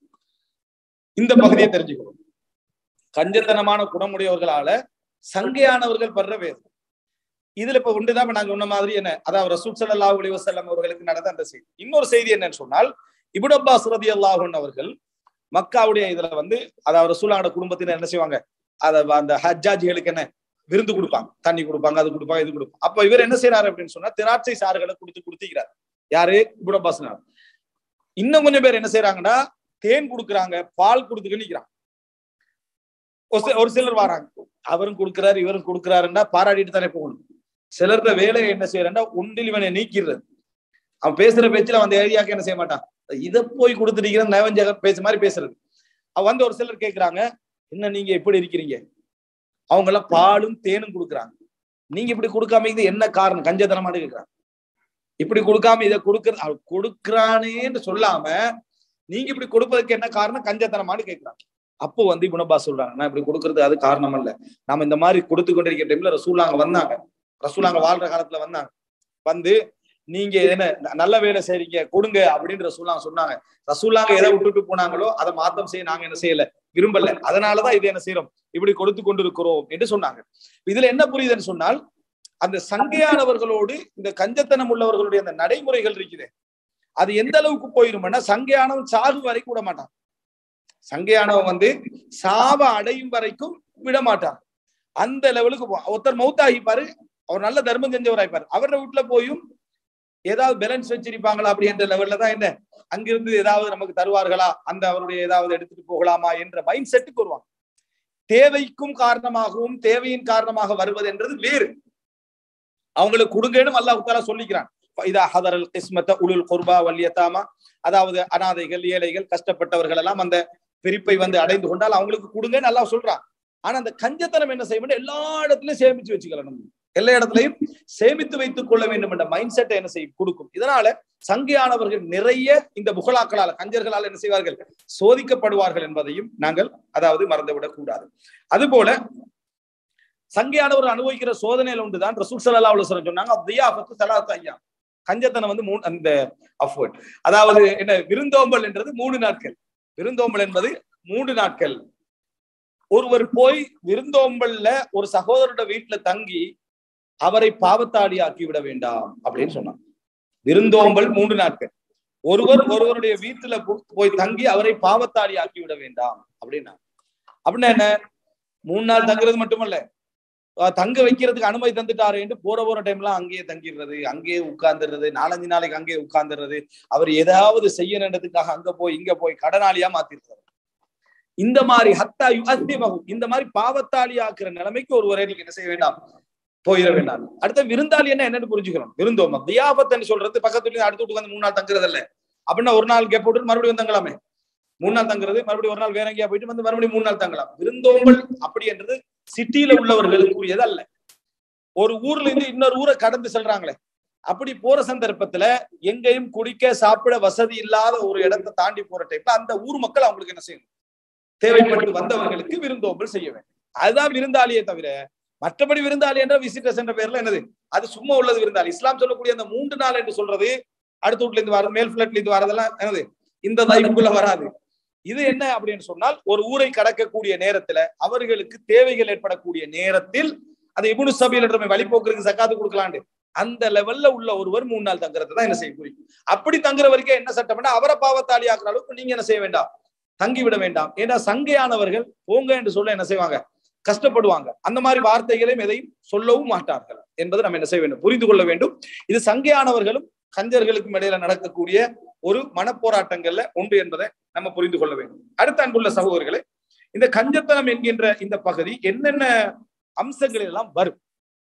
இந்த பகுதியை தெரிஞ்சுக்கணும் கஞ்சத்தனமான குணமுடையவர்களால சங்கையானவர்கள் படுற வேதனை இதுல இப்ப ஒன்றுதான் இப்ப நாங்க சொன்ன மாதிரி என்ன அதாவது ரசூல் ஸல்லல்லாஹு அலைஹி வஸல்லம் அவர்களுக்கு நடந்த அந்த செய்தி இன்னொரு செய்தி என்னன்னு சொன்னால் இப்னு அப்பாஸ் ரலியல்லாஹு அன்ஹு அவர்கள் மக்காவுடைய இதுல வந்து அதாவது ரசூலாவோட குடும்பத்தினர் என்ன செய்வாங்க அத அந்த ஹஜ்ஜாஜிகளுக்கு என்ன விருந்து கொடுப்பாங்க தண்ணி கொடுப்பாங்க அது கொடுப்பாங்க இது கொடுப்பாங்க அப்ப இவர் என்ன செய்யறாரு அப்படின்னு சொன்னா திராட்சை சாறுகளை கொடுத்து கொடுத்திக்கிறார் யாரு இப்னு அப்பாஸ் இன்னும் கொஞ்சம் பேர் என்ன செய்யறாங்கன்னா தேன் கொடுக்குறாங்க பால் கொடுத்துட்டு நிக்கிறாங்க ஒரு சி- ஒரு சிலர் வராங்க அவரும் கொடுக்கிறாரு இவரும் கொடுக்கிறாருன்னா பாராட்டிட்டு தானே போகணும் சிலர்த வேலையை என்ன செய்யறா ஒன்றில் இவனை நீக்கிறது அவன் பேசுற பேச்சுல அந்த ஏரியாக்கு என்ன செய்ய மாட்டான் இதை போய் கொடுத்துட்டீங்கன்னா நவஞ்சக பேச மாதிரி பேசுறது அவன் வந்து ஒரு சிலர் கேக்குறாங்க என்ன நீங்க எப்படி இருக்கிறீங்க அவங்க எல்லாம் பாலும் தேனும் கொடுக்குறாங்க நீங்க இப்படி கொடுக்காம இது என்ன காரணம் கஞ்சத்தனமானு கேக்குறாங்க இப்படி கொடுக்காம இதை கொடுக்கறது அவன் கொடுக்குறானேன்னு சொல்லாம நீங்க இப்படி கொடுப்பதற்கு என்ன காரணம் கஞ்சத்தனமானு கேக்குறாங்க அப்போ வந்து குணபா சொல்றாங்க நான் இப்படி கொடுக்கறது அது காரணம் அல்ல நாம இந்த மாதிரி கொடுத்து கொண்டிருக்கிற டைம்ல ரசூலாங்க வந்தாங்க ரசூலாங்க வாழ்ற காலத்துல வந்தாங்க வந்து நீங்க என்ன ந- நல்ல வேலை செய்றீங்க கொடுங்க அப்படின்னு ரசூலாங்க சொன்னாங்க ரசூலாங்க எதை விட்டுட்டு போனாங்களோ அதை மாத்தம் செய்ய நாங்க என்ன செய்யல விரும்பல அதனாலதான் இது என்ன செய்யறோம் இப்படி கொடுத்து கொண்டிருக்கிறோம் என்று சொன்னாங்க இதுல என்ன புரியுதுன்னு சொன்னால் அந்த சங்கையானவர்களோடு இந்த கஞ்சத்தனம் உள்ளவர்களுடைய அந்த நடைமுறைகள் இருக்குது அது எந்த அளவுக்கு போயிரும்னா சங்கையானவன் சாகு வரைக்கும் விட மாட்டான் சங்கையானவன் வந்து சாவ அடையும் வரைக்கும் விட மாட்டான் அந்த லெவலுக்கு போ- ஒருத்தர் மௌத்தாகிப்பாரு அவர் நல்ல தர்மம் செஞ்சவராய்ப்பாரு அவரோட வீட்டுல போயும் ஏதாவது பேலன்ஸ் வச்சிருப்பாங்களா அப்படின்ற லெவல்ல தான் என்ன அங்கிருந்து ஏதாவது நமக்கு தருவார்களா அந்த அவருடைய ஏதாவது எடுத்துட்டு போகலாமா என்ற மைண்ட் செட்டுக்கு வருவாங்க தேவைக்கும் காரணமாகவும் தேவையின் காரணமாக வருவது என்றது வேறு அவங்களுக்கு கொடுங்கன்னு அல்லாஹ் தாலா சொல்லிக்கிறான் இதா ஹதரல் கிஸ்மத்த உலுல் குர்பா வல்யத்தாமா அதாவது அனாதைகள் ஏழைகள் கஷ்டப்பட்டவர்கள் எல்லாம் அந்த பிரிப்பை வந்து அடைந்து கொண்டால் அவங்களுக்கு கொடுங்கன்னு அல்லாஹ் சொல்றான் ஆனா அந்த கஞ்சத்தனம் என்ன செய்ய வேண்டும் எல்லா இடத்துலயும் சேமிச்சு வச்சுக்கலாம் நம்ம எல்லா இடத்துலயும் சேமித்து வைத்துக் கொள்ள வேண்டும் என்ற மைண்ட் செட்டை என்ன செய்யும் கொடுக்கும் இதனால சங்கையானவர்கள் நிறைய இந்த புகழாக்களால் கஞ்சர்களால் என்ன செய்வார்கள் சோதிக்கப்படுவார்கள் என்பதையும் நாங்கள் அதாவது மறந்துவிடக் கூடாது அதுபோல சங்கையானவர் அனுபவிக்கிற சோதனையில ஒன்றுதான் ரசூல் சல்லா அலுவலம் சொன்னாங்க தியாபத்து சலாத்து ஐயா கஞ்சத்தனம் வந்து மூணு அந்த அஃபோர்ட் அதாவது என்ன விருந்தோம்பல் என்றது மூணு நாட்கள் விருந்தோம்பல் என்பது மூன்று நாட்கள் ஒருவர் போய் விருந்தோம்பல்ல ஒரு சகோதரோட வீட்டுல தங்கி அவரை பாவத்தாடி ஆக்கி விட வேண்டாம் அப்படின்னு சொன்னாங்க விருந்தோம்பல் மூன்று நாட்கள் ஒருவர் ஒருவருடைய வீட்டுல போ- போய் தங்கி அவரை பாவத்தாடி ஆக்கி விட வேண்டாம் அப்படின்னா அப்படின்னா என்ன மூணு நாள் தங்குறது மட்டுமல்ல அஹ் தங்க வைக்கிறதுக்கு அனுமதி தந்துட்டாரு என்று போற போற டைம்லாம் அங்கேயே தங்கிடுறது அங்கேயே உட்கார்ந்துடுறது நாலஞ்சு நாளைக்கு அங்கேயே உட்கார்ந்துடுறது அவர் ஏதாவது செய்யணுன்றதுக்காக அங்க போய் இங்க போய் கடனாளியா மாத்திருக்கிறார் இந்த மாதிரி ஹத்தா யுஅத்திமஹு இந்த மாதிரி பாவத்தாளி ஆக்குற நிலைமைக்கு ஒருவரை நீங்க என்ன செய்ய வேண்டாம் போயிட வேண்டாம் அடுத்த விருந்தாளி என்ன என்னன்னு புரிஞ்சுக்கணும் விருந்தோமம் தியாபத்தன்னு சொல்றது பக்கத்துல இருந்து அடுத்து வீட்டுக்கு வந்து மூணு நாள் தங்குறது இல்ல அப்படின்னா ஒரு நாள் கேப் போட்டு மறுபடியும் வந்து தங்கலாமே மூணு நாள் தங்குறது மறுபடியும் ஒரு நாள் வேற எங்கேயா போயிட்டு வந்து மறுபடியும் மூணு நாள் தங்கலாம் விருந்தோம்பல் அப்படி என்றது சிட்டியில உள்ளவர்களுக்குரியது அல்ல ஒரு ஊர்ல இருந்து இன்னொரு ஊரை கடந்து செல்றாங்களே அப்படி போற சந்தர்ப்பத்துல எங்கேயும் குடிக்க சாப்பிட வசதி இல்லாத ஒரு இடத்தை தாண்டி போற டைம்ல அந்த ஊர் மக்கள் அவங்களுக்கு என்ன செய்யணும் தேவைப்பட்டு வந்தவர்களுக்கு விருந்தோம்பல் செய்ய வேண்டும் அதுதான் விருந்தாளியே தவிர மற்றபடி விருந்தாளி என்ற விசிட்டர்ஸ் என்ற பேர்ல என்னது அது சும்மா உள்ளது விருந்தாளி இஸ்லாம் சொல்லக்கூடிய அந்த மூன்று நாள் என்று சொல்றது அடுத்த வீட்டுல இருந்து வரது மேல் பிளட்ல இருந்து வரதெல்லாம் என்னது இந்த தைப்புக்குள்ள வராது இது என்ன அப்படின்னு சொன்னால் ஒரு ஊரை கடக்கக்கூடிய நேரத்துல அவர்களுக்கு தேவைகள் ஏற்படக்கூடிய நேரத்தில் அந்த இபுனு சபையில் என்ற வழிபோக்குறதுக்கு சக்காத்து கொடுக்கலாண்டு அந்த லெவல்ல உள்ள ஒருவர் மூணு நாள் தங்குறது தான் என்ன செய்ய குறிக்கும் அப்படி தங்குற வரைக்கும் என்ன சட்டம்னா அவரை பாவத்தாளி ஆக்குற அளவுக்கு நீங்க என்ன செய்ய வேண்டாம் தங்கி விட வேண்டாம் ஏன்னா சங்கையானவர்கள் போங்க என்று சொல்ல என்ன செய்வாங்க கஷ்டப்படுவாங்க அந்த மாதிரி வார்த்தைகளையும் எதையும் சொல்லவும் மாட்டார்கள் என்பதை நம்ம என்ன செய்ய வேண்டும் புரிந்து கொள்ள வேண்டும் இது சங்கையானவர்களும் கஞ்சர்களுக்கும் இடையில நடக்கக்கூடிய ஒரு மனப்போராட்டங்கள்ல ஒன்று என்பதை நம்ம புரிந்து கொள்ள வேண்டும் அடுத்த அன்புள்ள சகோதரர்களே இந்த கஞ்சத்தனம் என்கின்ற இந்த பகுதி என்னென்ன அம்சங்கள் எல்லாம் வரும்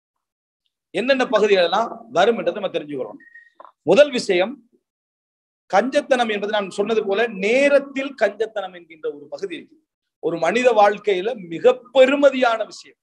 என்னென்ன பகுதிகள் எல்லாம் வரும் என்றதை நம்ம தெரிஞ்சுக்கிறோம் முதல் விஷயம் கஞ்சத்தனம் என்பது நான் சொன்னது போல நேரத்தில் கஞ்சத்தனம் என்கின்ற ஒரு பகுதி இருக்கு ஒரு மனித வாழ்க்கையில மிக பெருமதியான விஷயம்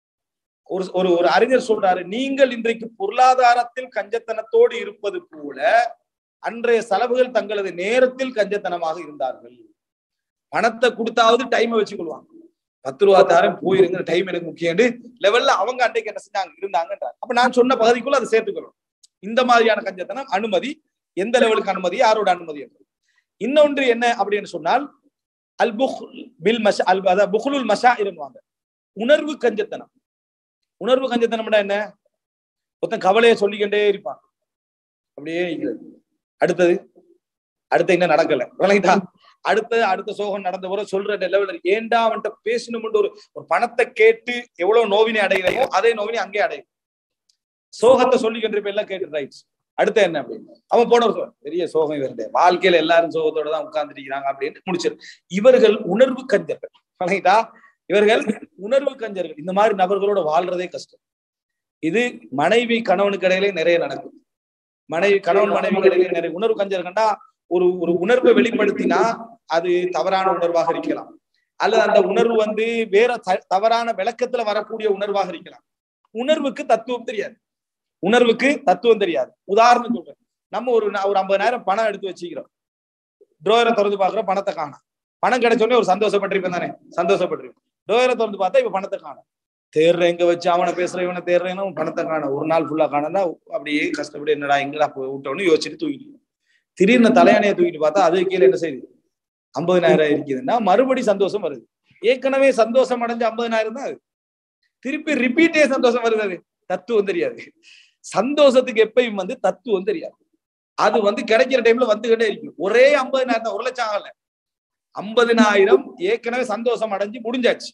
ஒரு ஒரு ஒரு அறிஞர் சொல்றாரு நீங்கள் இன்றைக்கு பொருளாதாரத்தில் கஞ்சத்தனத்தோடு இருப்பது போல அன்றைய செலவுகள் தங்களது நேரத்தில் கஞ்சத்தனமாக இருந்தார்கள் பணத்தை கொடுத்தாவது டைமை வச்சுக்கொள்வாங்க பத்து ரூபா தாரம் போயிருங்க டைம் எனக்கு முக்கியம் லெவல்ல அவங்க அன்றைக்கு என்ன செஞ்சாங்க இருந்தாங்கன்றார் அப்ப நான் சொன்ன பகுதிக்குள்ள அதை சேர்த்துக்கிறோம் இந்த மாதிரியான கஞ்சத்தனம் அனுமதி எந்த லெவலுக்கு அனுமதி யாரோட அனுமதி என்பது இன்னொன்று என்ன அப்படின்னு சொன்னால் அல் புஹ் பில் மஷா அல் அதாவது புஹ்லுல் மஷா இருவாங்க உணர்வு கஞ்சத்தனம் உணர்வு கஞ்சத்தனம்னா என்ன ஒருத்தன் கவலையை சொல்லிக்கிட்டே இருப்பான் அப்படியே இருக்கிறது அடுத்தது அடுத்து என்ன நடக்கல விளங்கிட்டா அடுத்த அடுத்த சோகம் நடந்த போற சொல்ற லெவல் ஏண்டா அவன்கிட்ட பேசணும்னு ஒரு ஒரு பணத்தை கேட்டு எவ்வளவு நோவினை அடைகிறாயோ அதே நோவினை அங்கே அடையும் சோகத்தை சொல்லிக்கின்ற இப்ப எல்லாம் கேட்டு ரைட் அடுத்த என்ன அப்படின்னு அவன் போன ஒரு சோகம் பெரிய சோகம் இவருடைய வாழ்க்கையில எல்லாரும் சோகத்தோட தான் உட்கார்ந்துட்டு இருக்கிறாங்க அப்படின்னு முடிச்சிரு இவர்கள் உணர்வு கஞ்சர்கள் விளங்கிட்டா இவர்கள் உணர்வு கஞ்சர்கள் இந்த மாதிரி நபர்களோட வாழ்றதே கஷ்டம் இது மனைவி கணவனுக்கு இடையிலே நிறைய நடக்கும் மனைவி கணவன் மனைவி இடையிலே நிறைய உணர்வு கஞ்சர்கள்னா ஒரு ஒரு உணர்வை வெளிப்படுத்தினா அது தவறான உணர்வாக இருக்கலாம் அல்லது அந்த உணர்வு வந்து வேற த- தவறான விளக்கத்துல வரக்கூடிய உணர்வாக இருக்கலாம் உணர்வுக்கு தத்துவம் தெரியாது உணர்வுக்கு தத்துவம் தெரியாது உதாரணம் சொல்றேன் நம்ம ஒரு நா- ஒரு ஐம்பதாயிரம் பணம் எடுத்து வச்சுக்கிறோம் ட்ரோயரை திறந்து பாக்குறோம் பணத்தை காணும் பணம் கிடைச்ச உடனே ஒரு சந்தோஷப்பட்டிருப்பேன் தானே சந்தோஷப்பட்டிருப்பேன் ட்ரோயரை திறந்து பார்த்தா இப்ப பணத்தை காணும் தேர்ற எங்க வச்சு அவனை பேசுற இவனை தேர்றேன்னு பணத்தை காணும் ஒரு நாள் ஃபுல்லா காணனா அப்படியே கஷ்டப்பட்டு என்னடா எங்கடா போய் விட்டோன்னு யோசிச்சுட்டு தூக்கிட்டு திடீர்னு தலையணையை தூக்கிட்டு பார்த்தா அது கீழே என்ன செய்யுது ஐம்பதினாயிரம் இருக்குதுன்னா மறுபடி சந்தோஷம் வருது ஏற்கனவே சந்தோஷம் அடைஞ்ச ஐம்பதினாயிரம் தான் அது திருப்பி ரிப்பீட்டே சந்தோஷம் வருது அது தத்துவம் தெரியாது சந்தோஷத்துக்கு எப்பயும் வந்து தத்துவம் தெரியாது அது வந்து கிடைக்கிற டைம்ல வந்துகிட்டே இருக்கும் ஒரே ஐம்பதினாயிரம் தான் ஒரு லட்சம் ஆகல ஐம்பதினாயிரம் ஏற்கனவே சந்தோஷம் அடைஞ்சு முடிஞ்சாச்சு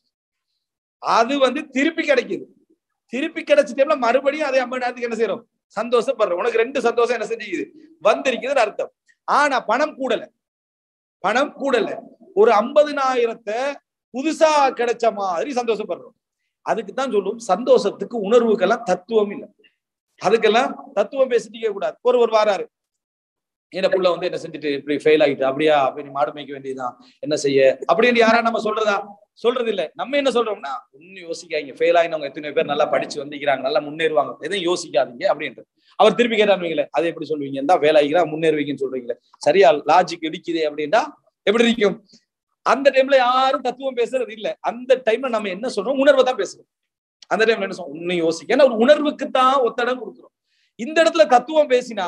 அது வந்து திருப்பி கிடைக்குது திருப்பி கிடைச்ச டைம்ல மறுபடியும் அதே ஐம்பதாயிரத்துக்கு என்ன செய்யறோம் சந்தோஷப்படுறோம் உனக்கு ரெண்டு சந்தோஷம் என்ன செஞ்சுக்குது வந்திருக்குதுன்னு அர்த்தம் ஆனா பணம் கூடல பணம் கூடல ஒரு ஐம்பதினாயிரத்தை புதுசா கிடைச்ச மாதிரி சந்தோஷப்படுறோம் அதுக்கு தான் சொல்லும் சந்தோஷத்துக்கு உணர்வுக்கெல்லாம் தத்துவம் இல்லை அதுக்கெல்லாம் தத்துவம் பேசிட்டே கூடாது ஒரு ஒரு வாராரு என்ன புள்ள வந்து என்ன செஞ்சுட்டு இப்படி ஃபெயில் ஆகிட்டு அப்படியா அப்ப நீ மாடு மேய்க்க வேண்டியதுதான் என்ன செய்ய அப்படின்னு யாரா நம்ம சொல்றதா சொல்றது இல்ல நம்ம என்ன சொல்றோம்னா ஒன்னும் யோசிக்காதீங்க ஃபெயில் ஆகினவங்க எத்தனை பேர் நல்லா படிச்சு வந்திருக்கிறாங்க நல்லா முன்னேறுவாங்க எதையும் யோசிக்காதீங்க அப்படின்ட்டு அவர் திருப்பி கேட்டாருவீங்களே அதை எப்படி சொல்லுவீங்க தான் வேலை ஆகிக்கிறா முன்னேறுவீங்கன்னு சொல்றீங்களே சரியா லாஜிக் இடிக்குதே அப்படின்னா எப்படி இருக்கும் அந்த டைம்ல யாரும் தத்துவம் பேசுறது இல்ல அந்த டைம்ல நம்ம என்ன சொல்றோம் உணர்வை தான் பேசுறோம் அந்த டைம்ல என்ன சொல்றோம் உன்னை யோசிக்க ஏன்னா ஒரு உணர்வுக்கு தான் ஒத்தடம் கொடுக்குறோம் இந்த இடத்துல தத்துவம் பேசினா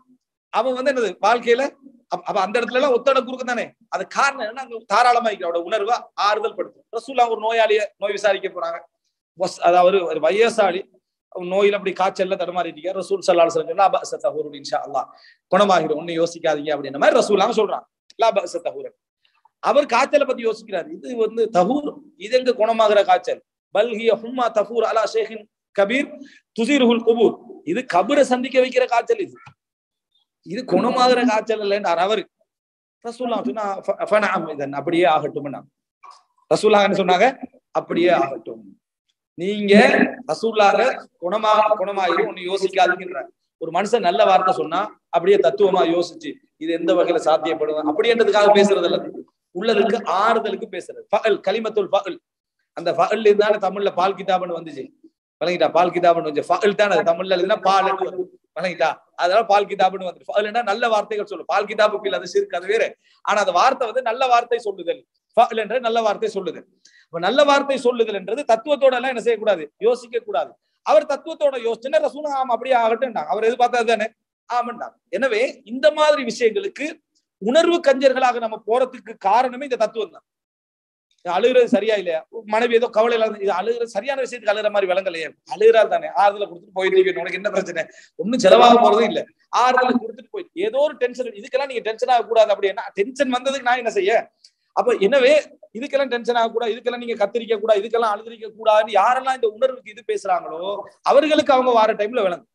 அவன் வந்து என்னது வாழ்க்கையில அப்ப அப்ப அந்த இடத்துல எல்லாம் ஒத்தடம் கொடுக்க தானே அது காரணம் என்னன்னா அங்க தாராளமா இருக்கிற அவரோட உணர்வை ஆறுதல் படுத்தும் ரசூல்லா ஒரு நோயாளிய நோய் விசாரிக்க போறாங்க வஸ்- அதாவது ஒரு வயசாளி நோயில அப்படி காய்ச்சல்ல தடுமாறிட்டீங்க ரசூல் சல்லா சொன்னா அபச தஹூருன் இன்ஷா அல்லாஹ் குணமாகிடும் ஒண்ணு யோசிக்காதீங்க அப்படின்ற மாதிரி ரசூலாங்க சொல்றாங்க லா பஅஸ தஹூரன் அவர் காய்ச்சலை பத்தி யோசிக்கிறார் இது வந்து தஹூர் இது எங்க குணமாகிற காய்ச்சல் பல்கிய ஹும்மா தஃபூர் அலா ஷேഖിன் கபீர் துசீருல் குபூர் இது கபரை சந்திக்க வைக்கிற காய்ச்சல் இது இது குணமாகிற காய்ச்சல் இல்லைன்றார் அவரு ரசூல்லா சொன்னா "ஃப- ஃபனஅம் இதன் அப்படியே ஆகட்டும் ரசூல்லா என்ன சொன்னாங்க அப்படியே ஆகட்டும் நீங்க ரசூல்லாக குணமாக குணமாகி ஒண்ணு யோசிக்காதீங்கன்ற ஒரு மனுஷன் நல்ல வார்த்தை சொன்னா அப்படியே தத்துவமா யோசிச்சு இது எந்த வகையில சாத்தியப்படும் அப்படின்றதுக்காக பேசுறது இல்ல உள்ளதுக்கு ஆறுதலுக்கு பேசுறது ஃபஅல் கலிமத்துல் ஃபஅல் அந்த ஃபஅல் இருந்தானே தமிழ்ல பால் கிதாபுன்னு வந்துச்சு வழங்கிட்டா பால் கிதாபுன்னு வந்து ஃபஅல் தான் அது தமிழ்ல எழுதுனா பால் வழங்கிட்டா அதனால பால் கிதாபுன்னு வந்து ஃபஅல்னா நல்ல வார்த்தைகள் சொல்லு பால் கிதாபுக்கு இல்ல அது சிறுக்கு அது வேற ஆனா அந்த வார்த்தை வந்து நல்ல வார்த்தை சொல்லுதல் ஃபஅல் என்ற நல்ல வார்த்தை சொல்லுதல் அப்ப நல்ல வார்த்தை சொல்லுதல் என்றது தத்துவத்தோட எல்லாம் என்ன செய்யக்கூடாது யோசிக்க கூடாது அவர் தத்துவத்தோட யோசிச்சுன்னா ரசூலா ஆமா அப்படியே ஆகட்டும் அவர் எதிர்பார்த்தது தானே ஆமாண்டாங்க எனவே இந்த மாதிரி விஷயங்களுக்கு உணர்வு கஞ்சர்களாக நம்ம போறதுக்கு காரணமே இந்த தத்துவம் தான் அழுகிறது சரியா இல்லையா மனைவி ஏதோ கவலை இல்லாத இது அழுகிற சரியான விஷயத்துக்கு அழுகிற மாதிரி விளங்கலையே அழுகிறார் தானே ஆறுதல கொடுத்துட்டு போயிருக்கீங்க உனக்கு என்ன பிரச்சனை ஒண்ணும் செலவாக போறதும் இல்ல ஆறுதல கொடுத்துட்டு போய் ஏதோ ஒரு டென்ஷன் இதுக்கெல்லாம் நீங்க டென்ஷன் ஆகக்கூடாது அப்படின்னா டென்ஷன் வந்ததுக்கு நான் என்ன செய்ய அப்ப எனவே இதுக்கெல்லாம் டென்ஷன் ஆகக்கூடாது இதுக்கெல்லாம் நீங்க கத்திரிக்க கூடாது இதுக்கெல்லாம் அழுதிரிக்க கூடாதுன்னு யாரெல்லாம் இந்த உணர்வுக்கு இது பேசுறாங்களோ அவர்களுக்கு அவங்க வார டைம்ல விளங்கும்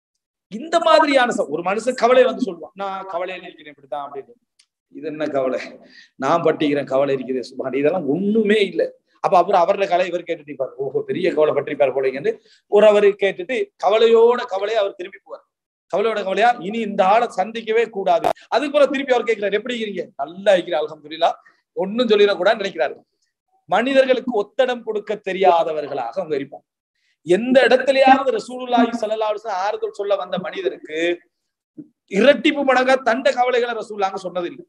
இந்த மாதிரியான ச- ஒரு மனுஷன் கவலை வந்து சொல்லுவான் நான் கவலையில இருக்கிறேன் இப்படித்தான் அப்படின்னு இது என்ன கவலை நான் பட்டிக்கிறேன் கவலை இருக்குது சுபான் இதெல்லாம் ஒண்ணுமே இல்லை அப்ப அப்புறம் அவரோட கவலை இவர் கேட்டுட்டு இருப்பார் ஓஹோ பெரிய கவலை பட்டிருப்பார் போலங்கன்னு ஒரு அவரு கேட்டுட்டு கவலையோட கவலையை அவர் திரும்பி போவார் கவலையோட கவலையா இனி இந்த ஆளை சந்திக்கவே கூடாது அதுக்கு பிறகு திருப்பி அவர் கேட்கிறார் எப்படி இருக்கிறீங்க நல்லா இருக்கிற அல்ஹம்துலில்லா ஒன்னும் சொல்லிடக்கூடாதுன்னு நினைக்கிறாரு மனிதர்களுக்கு ஒத்தடம் கொடுக்க தெரியாதவர்களாக அவங்க இருப்பாங்க எந்த இடத்துலயாவது ரசூலுல்லாஹி ஸல்லல்லாஹு அலைஹி வஸல்லம் ஆறுதல் சொல்ல வந்த மனிதருக்கு இரட்டிப்பு மடங்கா தண்ட கவலைகளை ரசூலாங்க சொன்னதில்லை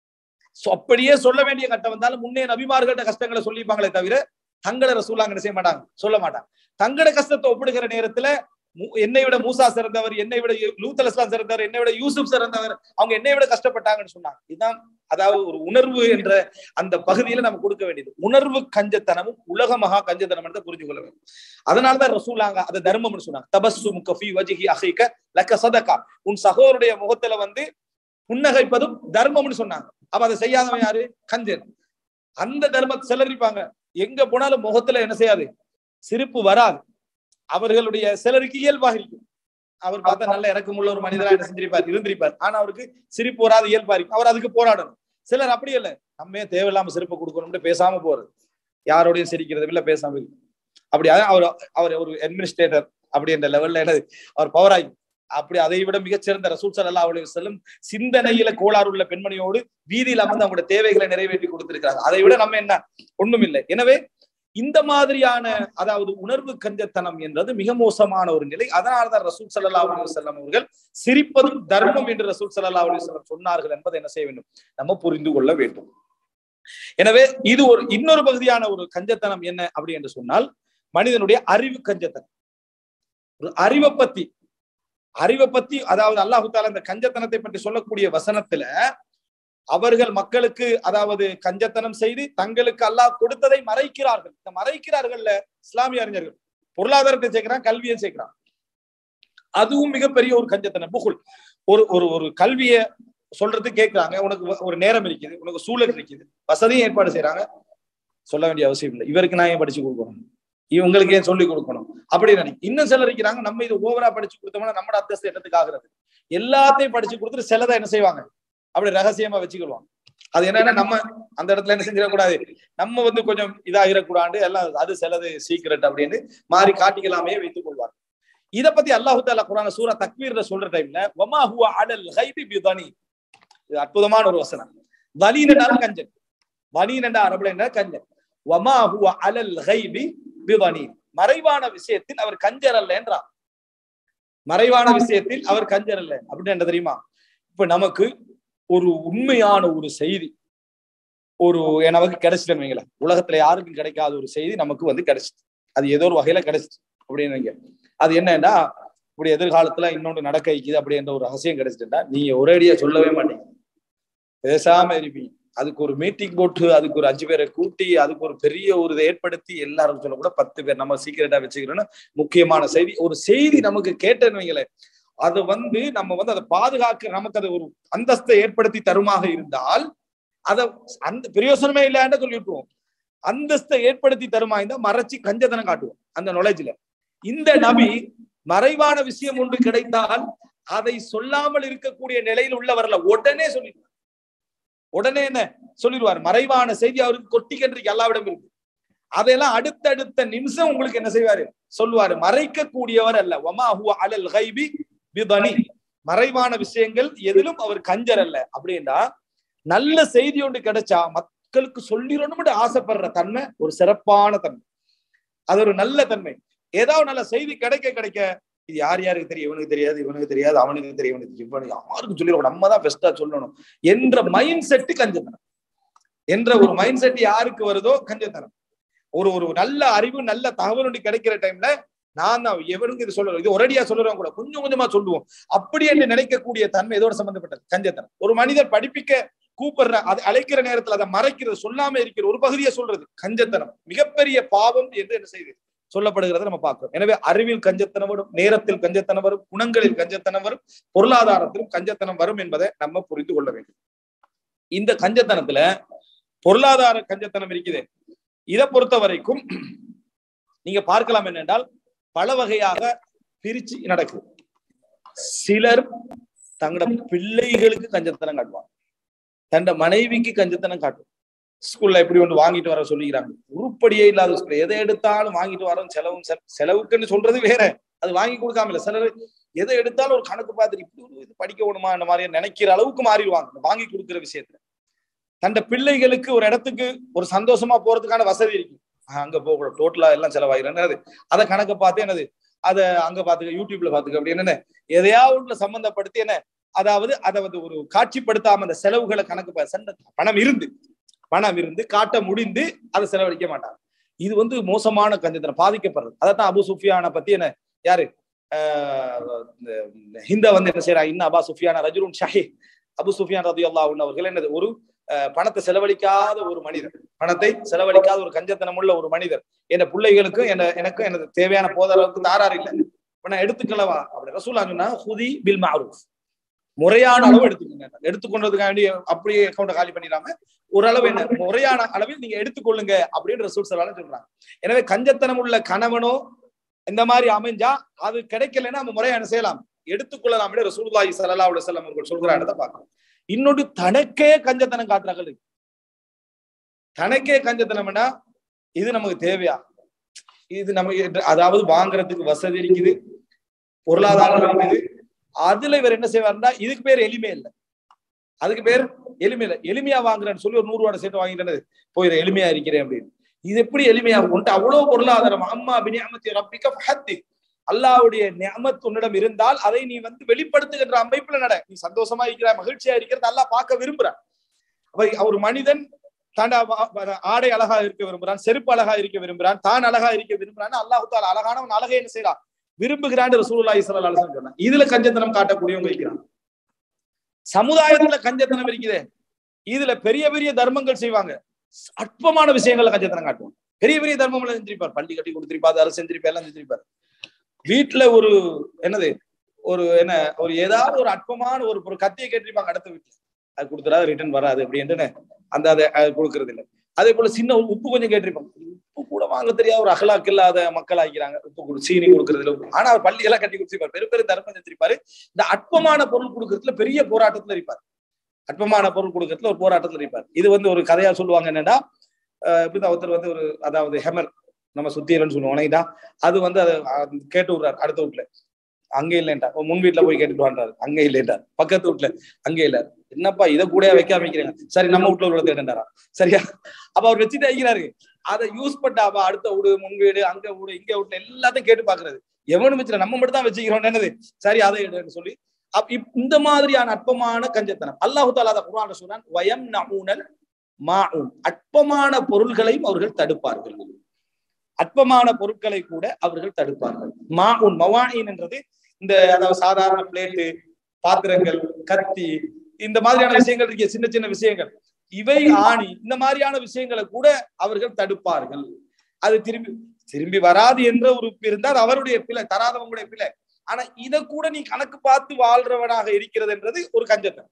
சோ அப்படியே சொல்ல வேண்டிய கட்டம் வந்தாலும் முன்னே நபிமார்கள்ட்ட கஷ்டங்களை சொல்லிப்பாங்களே தவிர தங்களை ரசூலாங்க என்ன செய்ய மாட்டாங்க சொல்ல மாட்டாங்க தங்களோட கஷ்டத்தை ஒப்பிடுகிற நேரத்துல மு- என்னை விட மூசா சிறந்தவர் என்னை விட லூத் அலிஸ்லாம் சிறந்தவர் என்னை விட யூசுப் சிறந்தவர் அவங்க என்னை விட கஷ்டப்பட்டாங்கன்னு சொன்னாங்க இதுதான் அதாவது ஒரு உணர்வு என்ற அந்த பகுதியில நம்ம கொடுக்க வேண்டியது உணர்வு கஞ்சத்தனமும் உலக மகா கஞ்சத்தனம் என்று புரிஞ்சு கொள்ள வேண்டும் அதனாலதான் ரசூலாங்க அதை தர்மம்னு சொன்னாங்க தபஸ்ஸு முக்கஃபி வஜிஹி அஹீக லக்க சதகா உன் சகோதருடைய முகத்துல வந்து புன்னகைப்பதும் தர்மம்னு சொன்னாங்க அப்ப அதை செய்யாதவன் யாரு கஞ்சன் அந்த தர்மத்தை செலரிப்பாங்க எங்க போனாலும் முகத்துல என்ன செய்யாது சிரிப்பு வராது அவர்களுடைய சிலருக்கு இயல்பாக இருக்கும் அவர் பார்த்தா நல்ல இறக்கமுள்ள ஒரு மனிதரா என்ன செஞ்சிருப்பார் இருந்திருப்பார் ஆனா அவருக்கு சிரிப்பு வராது இயல்பா இருக்கும் அவர் அதுக்கு போராடணும் சிலர் அப்படி இல்லை நம்ம ஏன் தேவையில்லாம சிரிப்பு கொடுக்கணும்னு பேசாம போறது யாரோடையும் சிரிக்கிறது இல்ல பேசாம இருக்கு அப்படி அதான் அவர் அவர் ஒரு அட்மினிஸ்ட்ரேட்டர் அப்படி என்ற லெவல்ல என்னது அவர் பவராகி அப்படி அதை விட மிகச்சிறந்த ரசூல் சல்லா அலி செல்லும் சிந்தனையில கோளாறு உள்ள பெண்மணியோடு வீதியில் அமர்ந்து அவங்களோட தேவைகளை நிறைவேற்றி கொடுத்திருக்கிறாங்க அதை விட நம்ம என்ன ஒண்ணும் இல்லை எனவே இந்த மாதிரியான அதாவது உணர்வு கஞ்சத்தனம் என்றது மிக மோசமான ஒரு நிலை அதனால்தான் ரசூல் சல்லா அலி செல்லம் அவர்கள் சிரிப்பதும் தர்மம் என்று ரசூல் சல்லா அலி செல்லம் சொன்னார்கள் என்பதை என்ன செய்ய வேண்டும் நம்ம புரிந்து கொள்ள வேண்டும் எனவே இது ஒரு இன்னொரு பகுதியான ஒரு கஞ்சத்தனம் என்ன அப்படி என்று சொன்னால் மனிதனுடைய அறிவு கஞ்சத்தனம் ஒரு அறிவை பத்தி அறிவை பத்தி அதாவது அல்லாஹு தாலா இந்த கஞ்சத்தனத்தை பற்றி சொல்லக்கூடிய வசனத்துல அவர்கள் மக்களுக்கு அதாவது கஞ்சத்தனம் செய்து தங்களுக்கு அல்லாஹ் கொடுத்ததை மறைக்கிறார்கள் இந்த மறைக்கிறார்கள்ல இஸ்லாமிய அறிஞர்கள் பொருளாதாரத்தை சேர்க்கிறான் கல்வியை சேர்க்கிறான் அதுவும் மிகப்பெரிய ஒரு கஞ்சத்தனம் புகுல் ஒரு ஒரு ஒரு கல்வியை சொல்றது கேட்கிறாங்க உனக்கு ஒரு நேரம் இருக்குது உனக்கு சூழல் இருக்குது வசதியும் ஏற்பாடு செய்யறாங்க சொல்ல வேண்டிய அவசியம் இல்லை இவருக்கு நான் ஏன் படிச்சு கொடுக்கணும் இவங்களுக்கு ஏன் சொல்லி கொடுக்கணும் அப்படி நினைக்க இன்னும் சிலர் இருக்கிறாங்க நம்ம இது ஓவரா படிச்சு கொடுத்தோம்னா நம்மட அந்தஸ்து என்னத்துக்கு ஆகுறது எல்லாத்தையும் படிச்சு கொடுத்துட்டு சிலதை என்ன செய்வாங்க அப்படி ரகசியமா வச்சுக்கிடுவாங்க அது என்னன்னா நம்ம அந்த இடத்துல என்ன செஞ்சிடக்கூடாது நம்ம வந்து கொஞ்சம் இதாகிடக்கூடாது எல்லாம் அது சிலது சீக்கிரட் அப்படின்னு மாறி காட்டிக்கலாமே வைத்துக் கொள்வார் இத பத்தி அல்லாஹு தாலா குரான சூரா தக்வீர்ல சொல்ற டைம்ல வமா ஹுவ அலல் ஹைபி பிதனி இது அற்புதமான ஒரு வசனம் வலீன் என்றால் கஞ்சன் வலீன் என்ற அரபுல என்ன கஞ்சன் வமா ஹுவ அலல் ஹைபி பிதனி மறைவான விஷயத்தில் அவர் கஞ்சர் அல்ல என்றார் மறைவான விஷயத்தில் அவர் கஞ்சர் அல்ல அப்படின்னு என்ன தெரியுமா இப்ப நமக்கு ஒரு உண்மையான ஒரு செய்தி ஒரு நமக்கு கிடைச்சிட்டேன்னு வைங்களேன் உலகத்துல யாருக்கும் கிடைக்காத ஒரு செய்தி நமக்கு வந்து கிடைச்சிட்டு அது ஏதோ ஒரு வகையில கிடைச்சிட்டு அப்படின்னு வைங்க அது என்னன்னா இப்படி எதிர்காலத்துல இன்னொன்று நடக்க வைக்குது அப்படின்ற ஒரு ரகசியம் கிடைச்சிட்டுட்டா நீங்க ஒரேடியா சொல்லவே மாட்டீங்க பேசாம இருப்பீங்க அதுக்கு ஒரு மீட்டிங் போட்டு அதுக்கு ஒரு அஞ்சு பேரை கூட்டி அதுக்கு ஒரு பெரிய ஒரு இதை ஏற்படுத்தி எல்லாரும் சொல்ல கூட பத்து பேர் நம்ம சீக்கிரட்டா வச்சுக்கிறோம்னு முக்கியமான செய்தி ஒரு செய்தி நமக்கு கேட்டேன்னு வைங்களேன் அது வந்து நம்ம வந்து அதை பாதுகாக்க நமக்கு அது ஒரு அந்தஸ்தை ஏற்படுத்தி தருமாக இருந்தால் அதை அந்த பிரயோசனமே இல்லைன்னு சொல்லிவிட்டுருவோம் அந்தஸ்தை ஏற்படுத்தி தருமா இருந்தா மறைச்சு கஞ்சதனம் காட்டுவோம் அந்த நாலேஜ்ல இந்த நபி மறைவான விஷயம் ஒன்று கிடைத்தால் அதை சொல்லாமல் இருக்கக்கூடிய நிலையில் உள்ளவர்ல உடனே சொல்லிடுவார் உடனே என்ன சொல்லிடுவார் மறைவான செய்தி அவருக்கு கொட்டிக்கின்றைக்கு எல்லாவிடம் இருக்கு அதையெல்லாம் அடுத்தடுத்த நிமிஷம் உங்களுக்கு என்ன செய்வாரு சொல்லுவாரு மறைக்க கூடியவர் அல்ல ஒமா ஹுவ அலல் கைபி பிதனி மறைவான விஷயங்கள் எதிலும் அவர் கஞ்சர் அல்ல அப்படின்னா நல்ல செய்தி ஒன்று கிடைச்சா மக்களுக்கு சொல்லிடணும்னு ஆசைப்படுற தன்மை ஒரு சிறப்பான தன்மை அது ஒரு நல்ல தன்மை ஏதாவது நல்ல செய்தி கிடைக்க கிடைக்க இது யார் யாருக்கு தெரியும் இவனுக்கு தெரியாது இவனுக்கு தெரியாது அவனுக்கு தெரியும் இவனுக்கு தெரியும் இவனுக்கு யாருக்கும் சொல்லிடுவோம் நம்ம தான் பெஸ்டா சொல்லணும் என்ற மைண்ட் செட்டு கஞ்சத்தனம் என்ற ஒரு மைண்ட் செட் யாருக்கு வருதோ கஞ்சத்தனம் ஒரு ஒரு நல்ல அறிவு நல்ல தகவல் ஒன்று கிடைக்கிற டைம்ல நான் தான் எவனுக்கு இது சொல்லுறோம் இது ஒரேடியா சொல்லுறோம் கூட கொஞ்சம் கொஞ்சமா சொல்லுவோம் அப்படி என்று நினைக்கக்கூடிய தன்மை இதோட சம்பந்தப்பட்டது கஞ்சத்தனம் ஒரு மனிதர் படிப்பிக்க கூப்பிடுற அது அழைக்கிற நேரத்துல அதை மறைக்கிறது சொல்லாம இருக்கிற ஒரு பகுதியை சொல்றது கஞ்சத்தனம் மிகப்பெரிய பாவம் என்று என்ன செய்யுது சொல்லப்படுகிறத நம்ம பார்க்கிறோம் எனவே அறிவில் கஞ்சத்தனம் வரும் நேரத்தில் கஞ்சத்தனம் வரும் குணங்களில் கஞ்சத்தனம் வரும் பொருளாதாரத்திலும் கஞ்சத்தனம் வரும் என்பதை நம்ம புரிந்து கொள்ள வேண்டும் இந்த கஞ்சத்தனத்துல பொருளாதார கஞ்சத்தனம் இருக்குது இதை பொறுத்த வரைக்கும் நீங்க பார்க்கலாம் என்னென்றால் பல வகையாக பிரிச்சு நடக்குது சிலர் தங்களோட பிள்ளைகளுக்கு கஞ்சத்தனம் காட்டுவாங்க தன்னோட மனைவிக்கு கஞ்சத்தனம் காட்டும் ஸ்கூல்ல எப்படி ஒன்று வாங்கிட்டு வர சொல்லிக்கிறாங்க உருப்படியே இல்லாத ஸ்கூல்ல எதை எடுத்தாலும் வாங்கிட்டு வரோம் செலவும் செலவுக்குன்னு சொல்றது வேற அது வாங்கி கொடுக்காம இல்ல சிலர் எதை எடுத்தாலும் ஒரு கணக்கு பார்த்துட்டு இப்படி ஒரு இது படிக்க வேணுமா இந்த மாதிரி நினைக்கிற அளவுக்கு மாறிடுவாங்க வாங்கி கொடுக்குற விஷயத்துல தண்ட பிள்ளைகளுக்கு ஒரு இடத்துக்கு ஒரு சந்தோஷமா போறதுக்கான வசதி இருக்கு அங்க போக டோட்டலா எல்லாம் செலவாயிரம் அதை கணக்கை பார்த்து என்னது அதை அங்க பாத்துக்க யூடியூப்ல பாத்துக்க அப்படி என்னன்னு எதையாவது சம்பந்தப்படுத்தி என்ன அதாவது அதை வந்து ஒரு காட்சிப்படுத்தாம அந்த செலவுகளை கணக்கு சண்டை பணம் இருந்து பணம் இருந்து காட்ட முடிந்து அதை செலவழிக்க மாட்டாங்க இது வந்து மோசமான கஞ்சத்தனம் பாதிக்கப்படுறது அதைத்தான் அபு சுஃபியான பத்தி என்ன யாரு ஹிந்த வந்து என்ன செய்யறாங்க இன்னும் அபா சுஃபியான ரஜுருன் ஷஹி அபு சுஃபியான் ரதி அல்லாஹ் அவர்கள் என்னது ஒரு பணத்தை செலவழிக்காத ஒரு மனிதர் பணத்தை செலவழிக்காத ஒரு கஞ்சத்தனம் உள்ள ஒரு மனிதர் என் பிள்ளைகளுக்கும் என்ன எனக்கும் எனது தேவையான போத அளவுக்கு தாராறு இல்லை இப்ப நான் எடுத்துக்கலவா அப்படி ரசூலா சொன்னா ஹுதி பில் மாரூஃப் முறையான அளவு எடுத்துக்கோங்க எடுத்துக்கொண்டதுக்காண்டி அப்படியே அக்கௌண்ட்டை காலி பண்ணிடாம ஓரளவு என்ன முறையான அளவில் நீங்க எடுத்துக்கொள்ளுங்க அப்படின்னு ரசூல் சலாலும் சொல்றாங்க எனவே கஞ்சத்தனம் உள்ள கணவனோ இந்த மாதிரி அமைஞ்சா அது கிடைக்கலன்னா நம்ம முறையான செய்யலாம் எடுத்துக்கொள்ளலாம் ரசூலுல்லாஹி ஸல்லல்லாஹு அலைஹி வஸல்லம் அவர்கள் சொல்கிற இடத்த பார்க்கலாம் இன்னொன்று தனக்கே கஞ்சத்தனம் காட்டுறாங்க தனக்கே கஞ்சத்தனம்னா இது நமக்கு தேவையா இது நம்ம அதாவது வாங்குறதுக்கு வசதி இருக்குது பொருளாதாரம் இருக்குது அதுல இவர் என்ன செய்வாருன்னா இதுக்கு பேர் எளிமை இல்லை அதுக்கு பேர் எளிமை இல்லை எளிமையா வாங்குறேன்னு சொல்லி ஒரு நூறு ரூபாய் சேர்த்து வாங்கிட்டேன் போயிரு எளிமையா இருக்கிறேன் அப்படின்னு இது எப்படி எளிமையா உன்ட்டு அவ்வளவு பொருளாதாரம் அம்மா பினியாமத்தி ரப்பிக்க ஃபஹத்தி அல்லாவுடைய நியமத் உன்னிடம் இருந்தால் அதை நீ வந்து வெளிப்படுத்துகின்ற அமைப்புல நட நீ சந்தோஷமா இருக்கிற மகிழ்ச்சியா இருக்கிறது அல்லாஹ் பார்க்க விரும்புறான் ஒரு மனிதன் தான் ஆடை அழகா இருக்க விரும்புறான் செருப்பு அழகா இருக்க விரும்புறான் தான் அழகா இருக்க விரும்புறான் அல்லாஹு தால அழகானவன் அழகை என்ன செய்யறான் விரும்புகிறான் ரசூலுல்லாஹி ஸல்லல்லாஹு அலைஹி வஸல்லம் சொன்னான் இதுல கஞ்சத்தனம் காட்டக்கூடியவங்க இருக்கிறான் சமுதாயத்துல கஞ்சத்தனம் இருக்குது இதுல பெரிய பெரிய தர்மங்கள் செய்வாங்க அற்பமான விஷயங்கள்ல கஞ்சத்தனம் காட்டுவோம் பெரிய பெரிய தர்மம் செஞ்சிருப்பார் பள்ளி கட்டி கொடுத்திருப்பார் அரசு செஞ்சிருப்பார் எல்லாம் செஞ்சிருப்பார் வீட்டுல ஒரு என்னது ஒரு என்ன ஒரு ஏதாவது ஒரு அற்பமான ஒரு ஒரு கத்தியை கேட்டிருப்பாங்க அடுத்த வீட்டுல அது கொடுத்துறா ரிட்டர்ன் வராது அப்படின்ட்டு அந்த அதை கொடுக்கறது இல்லை அதே போல சின்ன உப்பு கொஞ்சம் கேட்டிருப்பாங்க உப்பு கூட வாங்க தெரியாத ஒரு அகலாக்கு இல்லாத மக்கள் ஆக்கிறாங்க உப்பு கொடு சீனி கொடுக்கறதுல ஆனா அவர் பள்ளி எல்லாம் கட்டி கொடுத்திருப்பாரு பெரிய பெரிய தர்மம் செஞ்சிருப்பாரு இந்த அற்பமான பொருள் கொடுக்கறதுல பெரிய போராட்டத்துல இருப்பார் அற்பமான பொருள் கொடுக்கறதுல ஒரு போராட்டத்துல இருப்பார் இது வந்து ஒரு கதையா சொல்லுவாங்க என்னன்னா இப்படிதான் ஒருத்தர் வந்து ஒரு அதாவது ஹெமர் நம்ம சுத்தியலன்னு சொல்லுவோம் அது வந்து அதை கேட்டு விடுறாரு அடுத்த வீட்டுல அங்க இல்லைன்டா முன் வீட்டுல போய் கேட்டுட்டு வாண்டாரு அங்க இல்லைன்டார் பக்கத்து வீட்டுல அங்க இல்ல என்னப்பா இதை கூட வைக்க வைக்கிறேங்க சரி நம்ம வீட்டுல உள்ள தேடண்டாரா சரியா அப்ப அவர் வச்சுட்டு வைக்கிறாரு அதை யூஸ் பண்ணாப்பா அடுத்த வீடு முன் வீடு அங்க வீடு இங்க வீட்டுல எல்லாத்தையும் கேட்டு பாக்குறது எவனும் வச்சுல நம்ம மட்டும் தான் வச்சுக்கிறோம் என்னது சரி அதை எடுன்னு சொல்லி அப் இந்த மாதிரியான அற்பமான கஞ்சத்தனம் அல்லாஹு தாலா அதை குரான் சொல்றான் வயம் நமுனல் மாஉன் அற்பமான பொருள்களையும் அவர்கள் தடுப்பார்கள் அற்பமான பொருட்களை கூட அவர்கள் தடுப்பார்கள் மாஉன் மவாயின் என்றது இந்த அதாவது சாதாரண பிளேட்டு பாத்திரங்கள் கத்தி இந்த மாதிரியான விஷயங்கள் இருக்க சின்ன சின்ன விஷயங்கள் இவை ஆணி இந்த மாதிரியான விஷயங்களை கூட அவர்கள் தடுப்பார்கள் அது திரும்பி திரும்பி வராது என்ற ஒரு இருந்தா அது அவருடைய பிள்ளை தராதவங்களுடைய பிள்ளை ஆனா இத கூட நீ கணக்கு பார்த்து வாழ்றவனாக இருக்கிறது என்றது ஒரு கஞ்சத்தனம்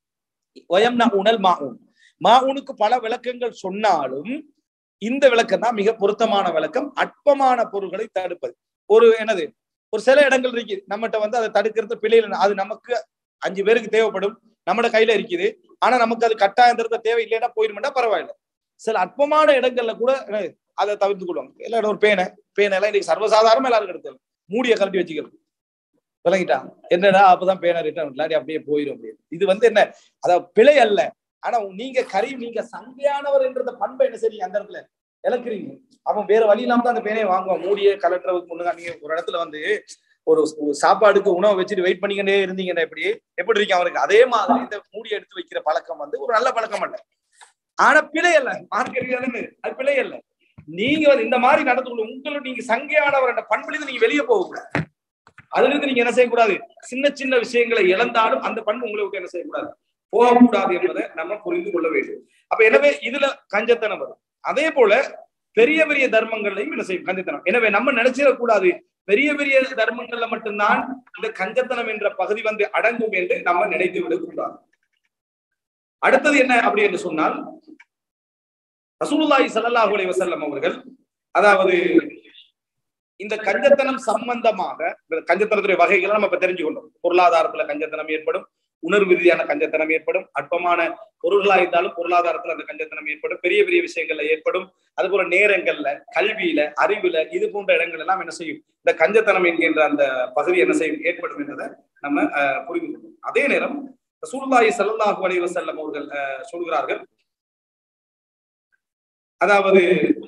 வயம் உணல் மாவுன் மாவுனுக்கு பல விளக்கங்கள் சொன்னாலும் இந்த விளக்கம் தான் மிக பொருத்தமான விளக்கம் அற்பமான பொருள்களை தடுப்பது ஒரு என்னது ஒரு சில இடங்கள் இருக்குது நம்மகிட்ட வந்து அதை தடுக்கிறது பிள்ளைகள் அது நமக்கு அஞ்சு பேருக்கு தேவைப்படும் நம்மட கையில இருக்குது ஆனா நமக்கு அது கட்டாயம் திருத்த தேவை இல்லைன்னா போயிருமெண்டா பரவாயில்ல சில அற்பமான இடங்கள்ல கூட அதை தவிர்த்து கொள்வாங்க எல்லாரும் ஒரு பேனை பேனை எல்லாம் இன்னைக்கு சர்வசாதாரணமா எல்லாரும் எடுத்து மூடிய கரண்டி வச்சுக்கிறது விளங்கிட்டா என்னடா அப்பதான் பேனை ரிட்டர்ன் இல்லாட்டி அப்படியே போயிடும் அப்படின்னு இது வந்து என்ன அதாவது பிழை அல்ல ஆனா நீங்க கறி நீங்க சங்கையானவர் என்ற பண்பை என்ன சரி அந்த இடத்துல இழக்கிறீங்க அவன் வேற வழி இல்லாம தான் அந்த பேனையை வாங்குவான் மூடிய கலட்டுறதுக்கு முன்னாடி நீங்க ஒரு இடத்துல வந்து ஒரு சாப்பாடுக்கு உணவு வச்சுட்டு வெயிட் பண்ணிக்கிட்டே இருந்தீங்கன்னா எப்படி எப்படி இருக்கு அவனுக்கு அதே மாதிரி இந்த மூடி எடுத்து வைக்கிற பழக்கம் வந்து ஒரு நல்ல பழக்கம் அல்ல ஆனா பிழை அல்ல மார்க்கெட் அது பிழை அல்ல நீங்க வந்து இந்த மாதிரி நடந்து கொள்ள உங்களோட நீங்க சங்கையானவர் என்ற பண்புல நீங்க வெளியே போகக்கூடாது அதுல இருந்து நீங்க என்ன செய்யக்கூடாது சின்ன சின்ன விஷயங்களை இழந்தாலும் அந்த பண்பு உங்களை விட்டு என்ன செய்யக்கூடாது போகக்கூடாது என்பதை நம்ம புரிந்து கொள்ள வேண்டும் அப்ப எனவே இதுல கஞ்சத்தனம் வரும் அதே போல பெரிய பெரிய தர்மங்கள்லையும் என்ன செய்யும் கஞ்சத்தனம் எனவே நம்ம நினைச்சிடக்கூடாது பெரிய பெரிய தர்மங்கள்ல மட்டும்தான் இந்த கஞ்சத்தனம் என்ற பகுதி வந்து அடங்கும் என்று நம்ம நினைத்து விடக்கூடாது அடுத்தது என்ன அப்படி என்று சொன்னால் ரசூலுல்லாஹி ஸல்லல்லாஹு அலைஹி வஸல்லம் அவர்கள் அதாவது இந்த கஞ்சத்தனம் சம்பந்தமாக கஞ்சத்தனத்துடைய வகைகளை நம்ம இப்ப தெரிஞ்சுக்கொண்டோம் பொருளாதாரத்துல கஞ்சத்தனம் ஏற்படும் உணர்வு ரீதியான கஞ்சத்தனம் ஏற்படும் அற்பமான பொருள்களா இருந்தாலும் பொருளாதாரத்துல அந்த கஞ்சத்தனம் ஏற்படும் பெரிய பெரிய விஷயங்கள்ல ஏற்படும் அது போல நேரங்கள்ல கல்வியில அறிவுல இது போன்ற இடங்கள் எல்லாம் என்ன செய்யும் இந்த கஞ்சத்தனம் என்கின்ற அந்த பகுதி என்ன செய்யும் ஏற்படும் என்றதை நம்ம புரிந்து கொள்ளும் அதே நேரம் சூழ்நாயி சல்லாஹூ அலைஹி வஸல்லம் அவர்கள் சொல்கிறார்கள் அதாவது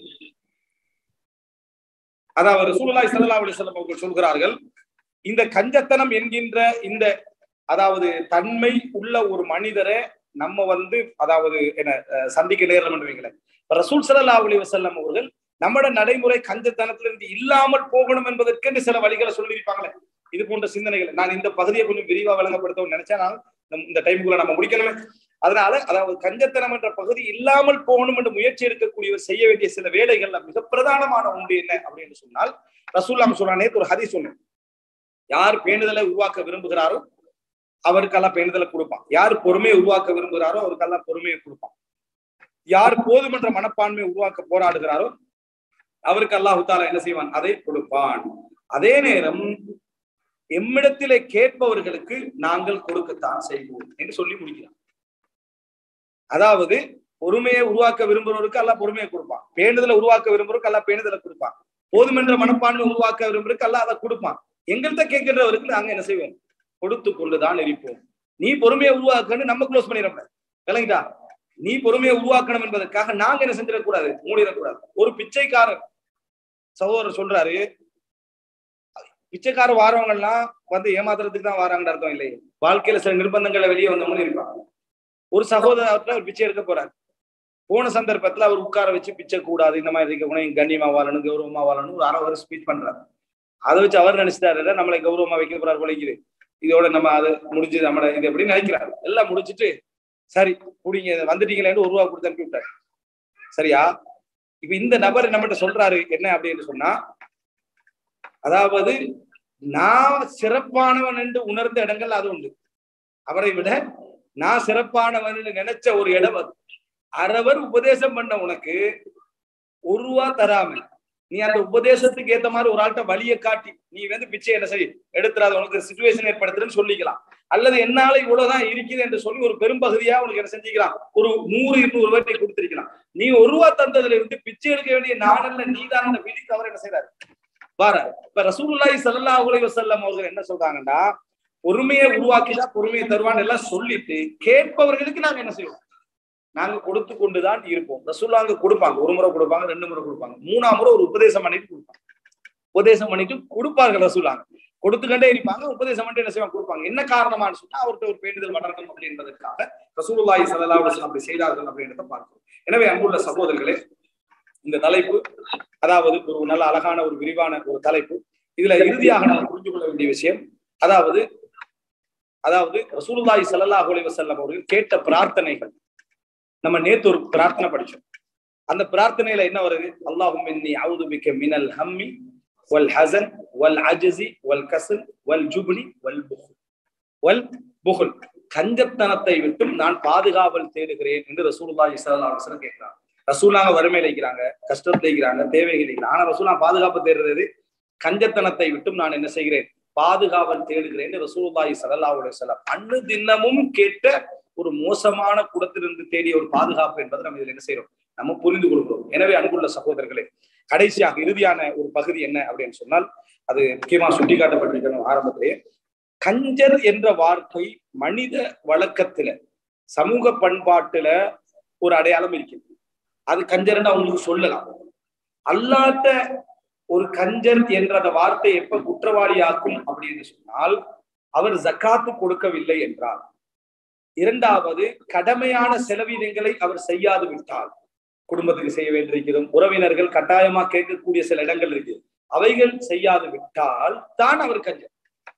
அதாவது சூழ்நாய் சல்லா அலிசல்லம் அவர்கள் சொல்கிறார்கள் இந்த கஞ்சத்தனம் என்கின்ற இந்த அதாவது தன்மை உள்ள ஒரு மனிதரை நம்ம வந்து அதாவது என்ன சந்திக்க நேரம் வைங்களேன் ரசூல் சல்லா அலி வசல்லம் அவர்கள் நம்மட நடைமுறை கஞ்சத்தனத்திலிருந்து இல்லாமல் போகணும் என்பதற்கென்று சில வழிகளை சொல்லியிருப்பாங்களே இது போன்ற சிந்தனைகள் நான் இந்த பகுதியை கொஞ்சம் விரிவா வழங்கப்படுத்தவும் நினைச்சேன் நான் இந்த- இந்த டைமுக்குள்ள நம்ம முடிக்கணுமே அதனால அதாவது கஞ்சத்தனம் என்ற பகுதி இல்லாமல் போகணும் என்று முயற்சி எடுக்கக்கூடியவர் செய்ய வேண்டிய சில வேலைகள்ல மிக பிரதானமான ஒன்று என்ன அப்படின்னு சொன்னால் ரசூல்லாம் சொன்னானே ஒரு ஹதி சொன்னேன் யார் பேணுதலை உருவாக்க விரும்புகிறாரோ அவருக்கெல்லாம் பேணுதலை கொடுப்பான் யார் பொறுமையை உருவாக்க விரும்புகிறாரோ அவருக்கெல்லாம் பொறுமையை கொடுப்பான் யார் போதுமன்ற மனப்பான்மையை உருவாக்க போராடுகிறாரோ அவருக்கு அல்லாஹு தாலா என்ன செய்வான் அதை கொடுப்பான் அதே நேரம் எம்மிடத்திலே கேட்பவர்களுக்கு நாங்கள் கொடுக்கத்தான் செய்வோம் என்று சொல்லி முடிக்கிறான் அதாவது பொறுமையை உருவாக்க விரும்புறவருக்கு எல்லாம் பொறுமையை கொடுப்பான் பேணுதலை உருவாக்க விரும்புறவருக்கு எல்லாம் பேணுதலை கொடுப்பான் போதுமென்ற மனப்பான்மை உருவாக்க விரும்புறதுக்கு எல்லாம் அதை கொடுப்பான் எங்கள்கிட்ட கேட்கின்றவருக்கு நாங்க என்ன செய்வோம் கொடுத்து கொண்டுதான் இருப்போம் நீ பொறுமையை உருவாக்கன்னு நம்ம க்ளோஸ் பண்ணிடக்கூடாது விளங்கிட்டா நீ பொறுமையை உருவாக்கணும் என்பதற்காக நாங்க என்ன செஞ்சிடக்கூடாது மூடிடக்கூடாது ஒரு பிச்சைக்காரர் சகோதரர் சொல்றாரு பிச்சைக்கார வாரவங்க எல்லாம் வந்து ஏமாத்துறதுக்கு தான் வாராங்கன்னு அர்த்தம் இல்லை வாழ்க்கையில சில நிர்பந்தங்களை வெளியே வந்தவங்களும் இருப்பாங்க ஒரு சகோதரத்துல அவர் பிச்சை எடுக்க போறாரு போன சந்தர்ப்பத்துல அவர் உட்கார வச்சு பிச்சை கூடாது இந்த மாதிரி இருக்கணும் கண்ணியமா வாழணும் கௌரவமா வாழணும் ஒரு அரை ஒரு ஸ்பீச் பண்றாரு அதை வச்சு அவர் நினைச்சிட்டாரு நம்மளை கௌரவமா வைக்க போறாரு போலிக்குது இதோட நம்ம அது முடிஞ்சு நம்மள இது எப்படி நினைக்கிறாரு எல்லாம் முடிச்சிட்டு சரி குடிங்க வந்துட்டீங்களேன்னு ஒரு ரூபா கொடுத்து அனுப்பி விட்டாரு சரியா இப்ப இந்த நபர் நம்மகிட்ட சொல்றாரு என்ன அப்படின்னு சொன்னா அதாவது நான் சிறப்பானவன் என்று உணர்ந்த இடங்கள் அது உண்டு அவரை விட நான் சிறப்பானவன் என்று நினைச்ச ஒரு இடம் அது அரவர் உபதேசம் பண்ண உனக்கு ஒரு ரூபா தராம நீ அந்த உபதேசத்துக்கு ஏத்த மாதிரி ஒரு ஆள்கிட்ட வழியை காட்டி நீ வந்து பிச்சை என்ன செய் எடுத்துறாத உனக்கு சுச்சுவேஷன் ஏற்படுத்துறேன்னு சொல்லிக்கலாம் அல்லது என்னால இவ்வளவுதான் இருக்குது என்று சொல்லி ஒரு பெரும்பகுதியா உனக்கு என்ன செஞ்சுக்கலாம் ஒரு நூறு இருநூறு ரூபாய் நீ கொடுத்திருக்கலாம் நீ ஒரு ரூபா தந்ததுல இருந்து பிச்சை எடுக்க வேண்டிய நானல்ல நீதான் அந்த விதிக்கு அவர் என்ன செய்யறாரு வார இப்ப ரசூலுல்லாஹி ஸல்லல்லாஹு அலைஹி வஸல்லம் அவர்கள் என்ன சொல்றாங்கன்னா பொறுமையை உருவாக்கிதான் பொறுமையை தருவான்னு எல்லாம் சொல்லிட்டு கேட்பவர்களுக்கு நாங்க என்ன செய்வோம் நாங்க கொடுத்து கொண்டுதான் இருப்போம் ரசூல்லாங்க கொடுப்பாங்க ஒரு முறை கொடுப்பாங்க ரெண்டு முறை கொடுப்பாங்க மூணாம் முறை ஒரு உபதேசம் பண்ணிட்டு கொடுப்பாங்க உபதேசம் பண்ணிட்டு கொடுப்பார்கள் ரசூலாங்க கொடுத்துக்கண்டே இருப்பாங்க உபதேசம் பண்ணிட்டு என்ன செய்வாங்க கொடுப்பாங்க என்ன காரணமான்னு சொன்னா அவர்கிட்ட ஒரு பேண்டுதல் வளரணும் அப்படின்றதுக்காக ரசூலுல்லாஹி ஸல்லல்லாஹு அலைஹி வஸல்லம் அப்படி செய்தார்கள் அப்படின்றத பார்க்கிறோம் எனவே அன்புள்ள சகோதரர்களே இந்த தலைப்பு அதாவது ஒரு நல்ல அழகான ஒரு விரிவான ஒரு தலைப்பு இதுல இறுதியாக நாம் புரிந்து கொள்ள வேண்டிய விஷயம் அதாவது அதாவது ரசூலுல்லாஹி ஸல்லல்லாஹு அலைஹி வஸல்லம் அவர்கள் கேட்ட பிரார்த்தனைகள் நம்ம நேத்து ஒரு பிரார்த்தனை படிச்சோம் அந்த பிரார்த்தனையில என்ன வருது அல்லாஹும் இன்னி அவுது பிக்க மினல் ஹம்மி வல் ஹசன் வல் அஜசி வல் கசல் வல் ஜுப்னி வல் புகுல் வல் புகுல் கஞ்சத்தனத்தை விட்டும் நான் பாதுகாவல் தேடுகிறேன் என்று ரசூலுல்லாஹி ஸல்லல்லாஹு அலைஹி வஸல்லம் கேட்கிறாங்க ரசூலாங்க வறுமையில இருக்கிறாங்க கஷ்டத்துல இருக்கிறாங்க தேவைகள் இருக்கிறாங்க ஆனா ரசூலா பாதுகாப்பு தேடுறது கஞ்சத்தனத்தை விட்டும் நான் என்ன செய்கிறேன் பாதுகாவல் தேடுகிறேன் ரசூலுல்லாஹி ஸல்லல்லாஹு அலைஹி வஸல்லம் அன்னு தினமும் கேட்ட ஒரு மோசமான குடத்திலிருந்து தேடிய ஒரு பாதுகாப்பு என்பதை நம்ம இதுல என்ன செய்யறோம் நம்ம புரிந்து கொள்கிறோம் எனவே அன்புள்ள சகோதரர்களே கடைசியாக இறுதியான ஒரு பகுதி என்ன அப்படின்னு சொன்னால் அது முக்கியமா சுட்டிக்காட்டப்பட்டிருக்கணும் ஆரம்பத்திலேயே கஞ்சர் என்ற வார்த்தை மனித வழக்கத்துல சமூக பண்பாட்டுல ஒரு அடையாளம் இருக்குது அது கஞ்சர்னு அவங்களுக்கு சொல்லலாம் அல்லாட்ட ஒரு கஞ்சர் என்ற அந்த வார்த்தை எப்ப குற்றவாளியாக்கும் அப்படின்னு சொன்னால் அவர் ஜக்காத்து கொடுக்கவில்லை என்றார் இரண்டாவது கடமையான செலவினங்களை அவர் செய்யாது விட்டார் குடும்பத்துக்கு செய்ய வேண்டியிருக்கிறோம் உறவினர்கள் கட்டாயமா கேட்கக்கூடிய சில இடங்கள் இருக்கு அவைகள் செய்யாது விட்டால் தான் அவர் கஞ்சர்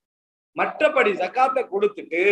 மற்றபடி ஜக்காத்தை கொடுத்துட்டு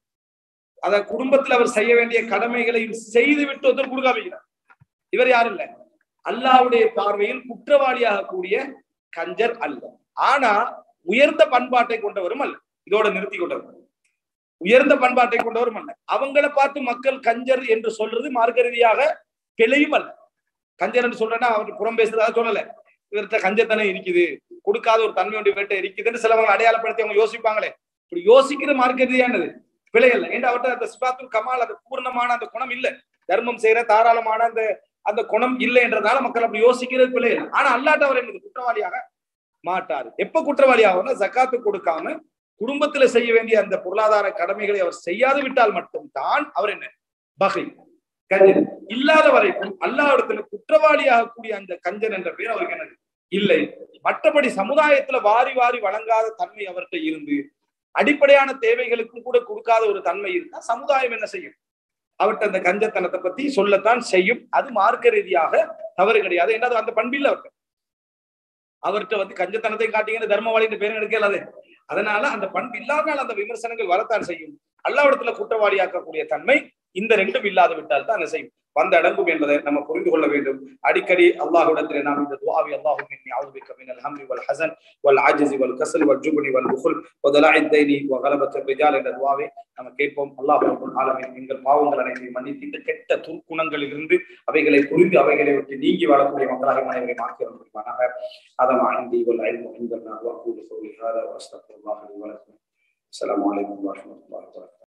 அத குடும்பத்துல அவர் செய்ய வேண்டிய கடமைகளையும் செய்து விட்டு ஒருத்தர் கொடுக்காம இவர் யாரும் இல்ல அல்லாவுடைய பார்வையில் குற்றவாளியாக கூடிய கஞ்சர் அல்ல ஆனா உயர்ந்த பண்பாட்டை கொண்டவரும் அல்ல இதோட நிறுத்தி கொண்டவர் உயர்ந்த பண்பாட்டை கொண்டவரும் அல்ல அவங்கள பார்த்து மக்கள் கஞ்சர் என்று சொல்றது மார்க்க ரீதியாக பிழையும் அல்ல கஞ்சர் என்று சொல்றேன்னா அவர் புறம் பேசுறதா சொல்லல இவர்கிட்ட கஞ்சத்தனம் இருக்குது கொடுக்காத ஒரு தன்மை ஒன்று இவர்கிட்ட இருக்குதுன்னு சிலவங்க அடையாளப்படுத்தி அவங்க யோசிப்பாங்களே இப்படி யோசிக்கிற மார்க்க ரீதியானது பிழை அல்ல ஏன்னா அவர்கிட்ட அந்த சிபாத்துல் கமால் அந்த பூர்ணமான அந்த குணம் இல்ல தர்மம் செய்யற தாராளமான அந்த அந்த குணம் இல்லை என்றதால மக்கள் அப்படி யோசிக்கிறது பிள்ளை இல்லை ஆனா அல்லாட்ட அவர் என்னது குற்றவாளியாக மாட்டாரு எப்ப குற்றவாளி ஆகும்னா ஜக்காத்து கொடுக்காம குடும்பத்துல செய்ய வேண்டிய அந்த பொருளாதார கடமைகளை அவர் செய்யாது விட்டால் மட்டும்தான் அவர் என்ன பகை கஞ்சன் இல்லாத வரைக்கும் அல்லாவிடத்துல குற்றவாளியாக கூடிய அந்த கஞ்சன் என்ற பேர் அவருக்கு என்னது இல்லை மற்றபடி சமுதாயத்துல வாரி வாரி வழங்காத தன்மை அவர்கிட்ட இருந்து அடிப்படையான தேவைகளுக்கும் கூட கொடுக்காத ஒரு தன்மை இருந்தா சமுதாயம் என்ன செய்யும் அவர்கிட்ட அந்த கஞ்சத்தனத்தை பத்தி சொல்லத்தான் செய்யும் அது மார்க்க ரீதியாக தவறு கிடையாது ஏன்னா அது அந்த பண்பில்ல அவர்கிட்ட அவர்கிட்ட வந்து கஞ்சத்தனத்தை காட்டிங்கன்னு தர்மவாளின்னு பேரும் எடுக்கலாது அதனால அந்த பண்பு இல்லாமல் அந்த விமர்சனங்கள் வரத்தான் செய்யும் அல்லாவிடத்துல குற்றவாளியாக்கக்கூடிய தன்மை இந்த ரெண்டும் இல்லாது விட்டால் தான் அதை செய்யும் வந்த அடங்கும் என்பதை நம்ம புரிந்து கொள்ள வேண்டும் அடிக்கடி அல்லாஹ்விடத்திலே நாம் இந்த துஆவி அல்லாஹும் இன்னி அஊது பிக்க மினல் ஹம்மி வல் ஹஸன் வல் ஆஜிஸி வல் கஸல் வல் ஜுப்னி வல் புகுல் வ தலாஇத் தைனி வ கலபத் ரிஜால் என்ற துஆவை நம்ம கேட்போம் அல்லாஹ் ரப்பல் ஆலமீன் எங்கள் பாவங்கள் அனைத்தையும் மன்னித்து இந்த கெட்ட துர்க்குணங்களில் இருந்து அவைகளை புரிந்து அவைகளை விட்டு நீங்கி வாழக்கூடிய மக்களாக அனைவரை மாற்றி வருவானாக அதமா இந்தி வல் ஐல்மு இந்தனா வ அகூலு கௌலி ஹாதா வ அஸ்தக்ஃபிருல்லாஹ் லி வ லக்கும் அஸ்ஸலாமு அலைக்கும் வ ரஹ்மத்துல்லாஹி வ பரகாத்துஹு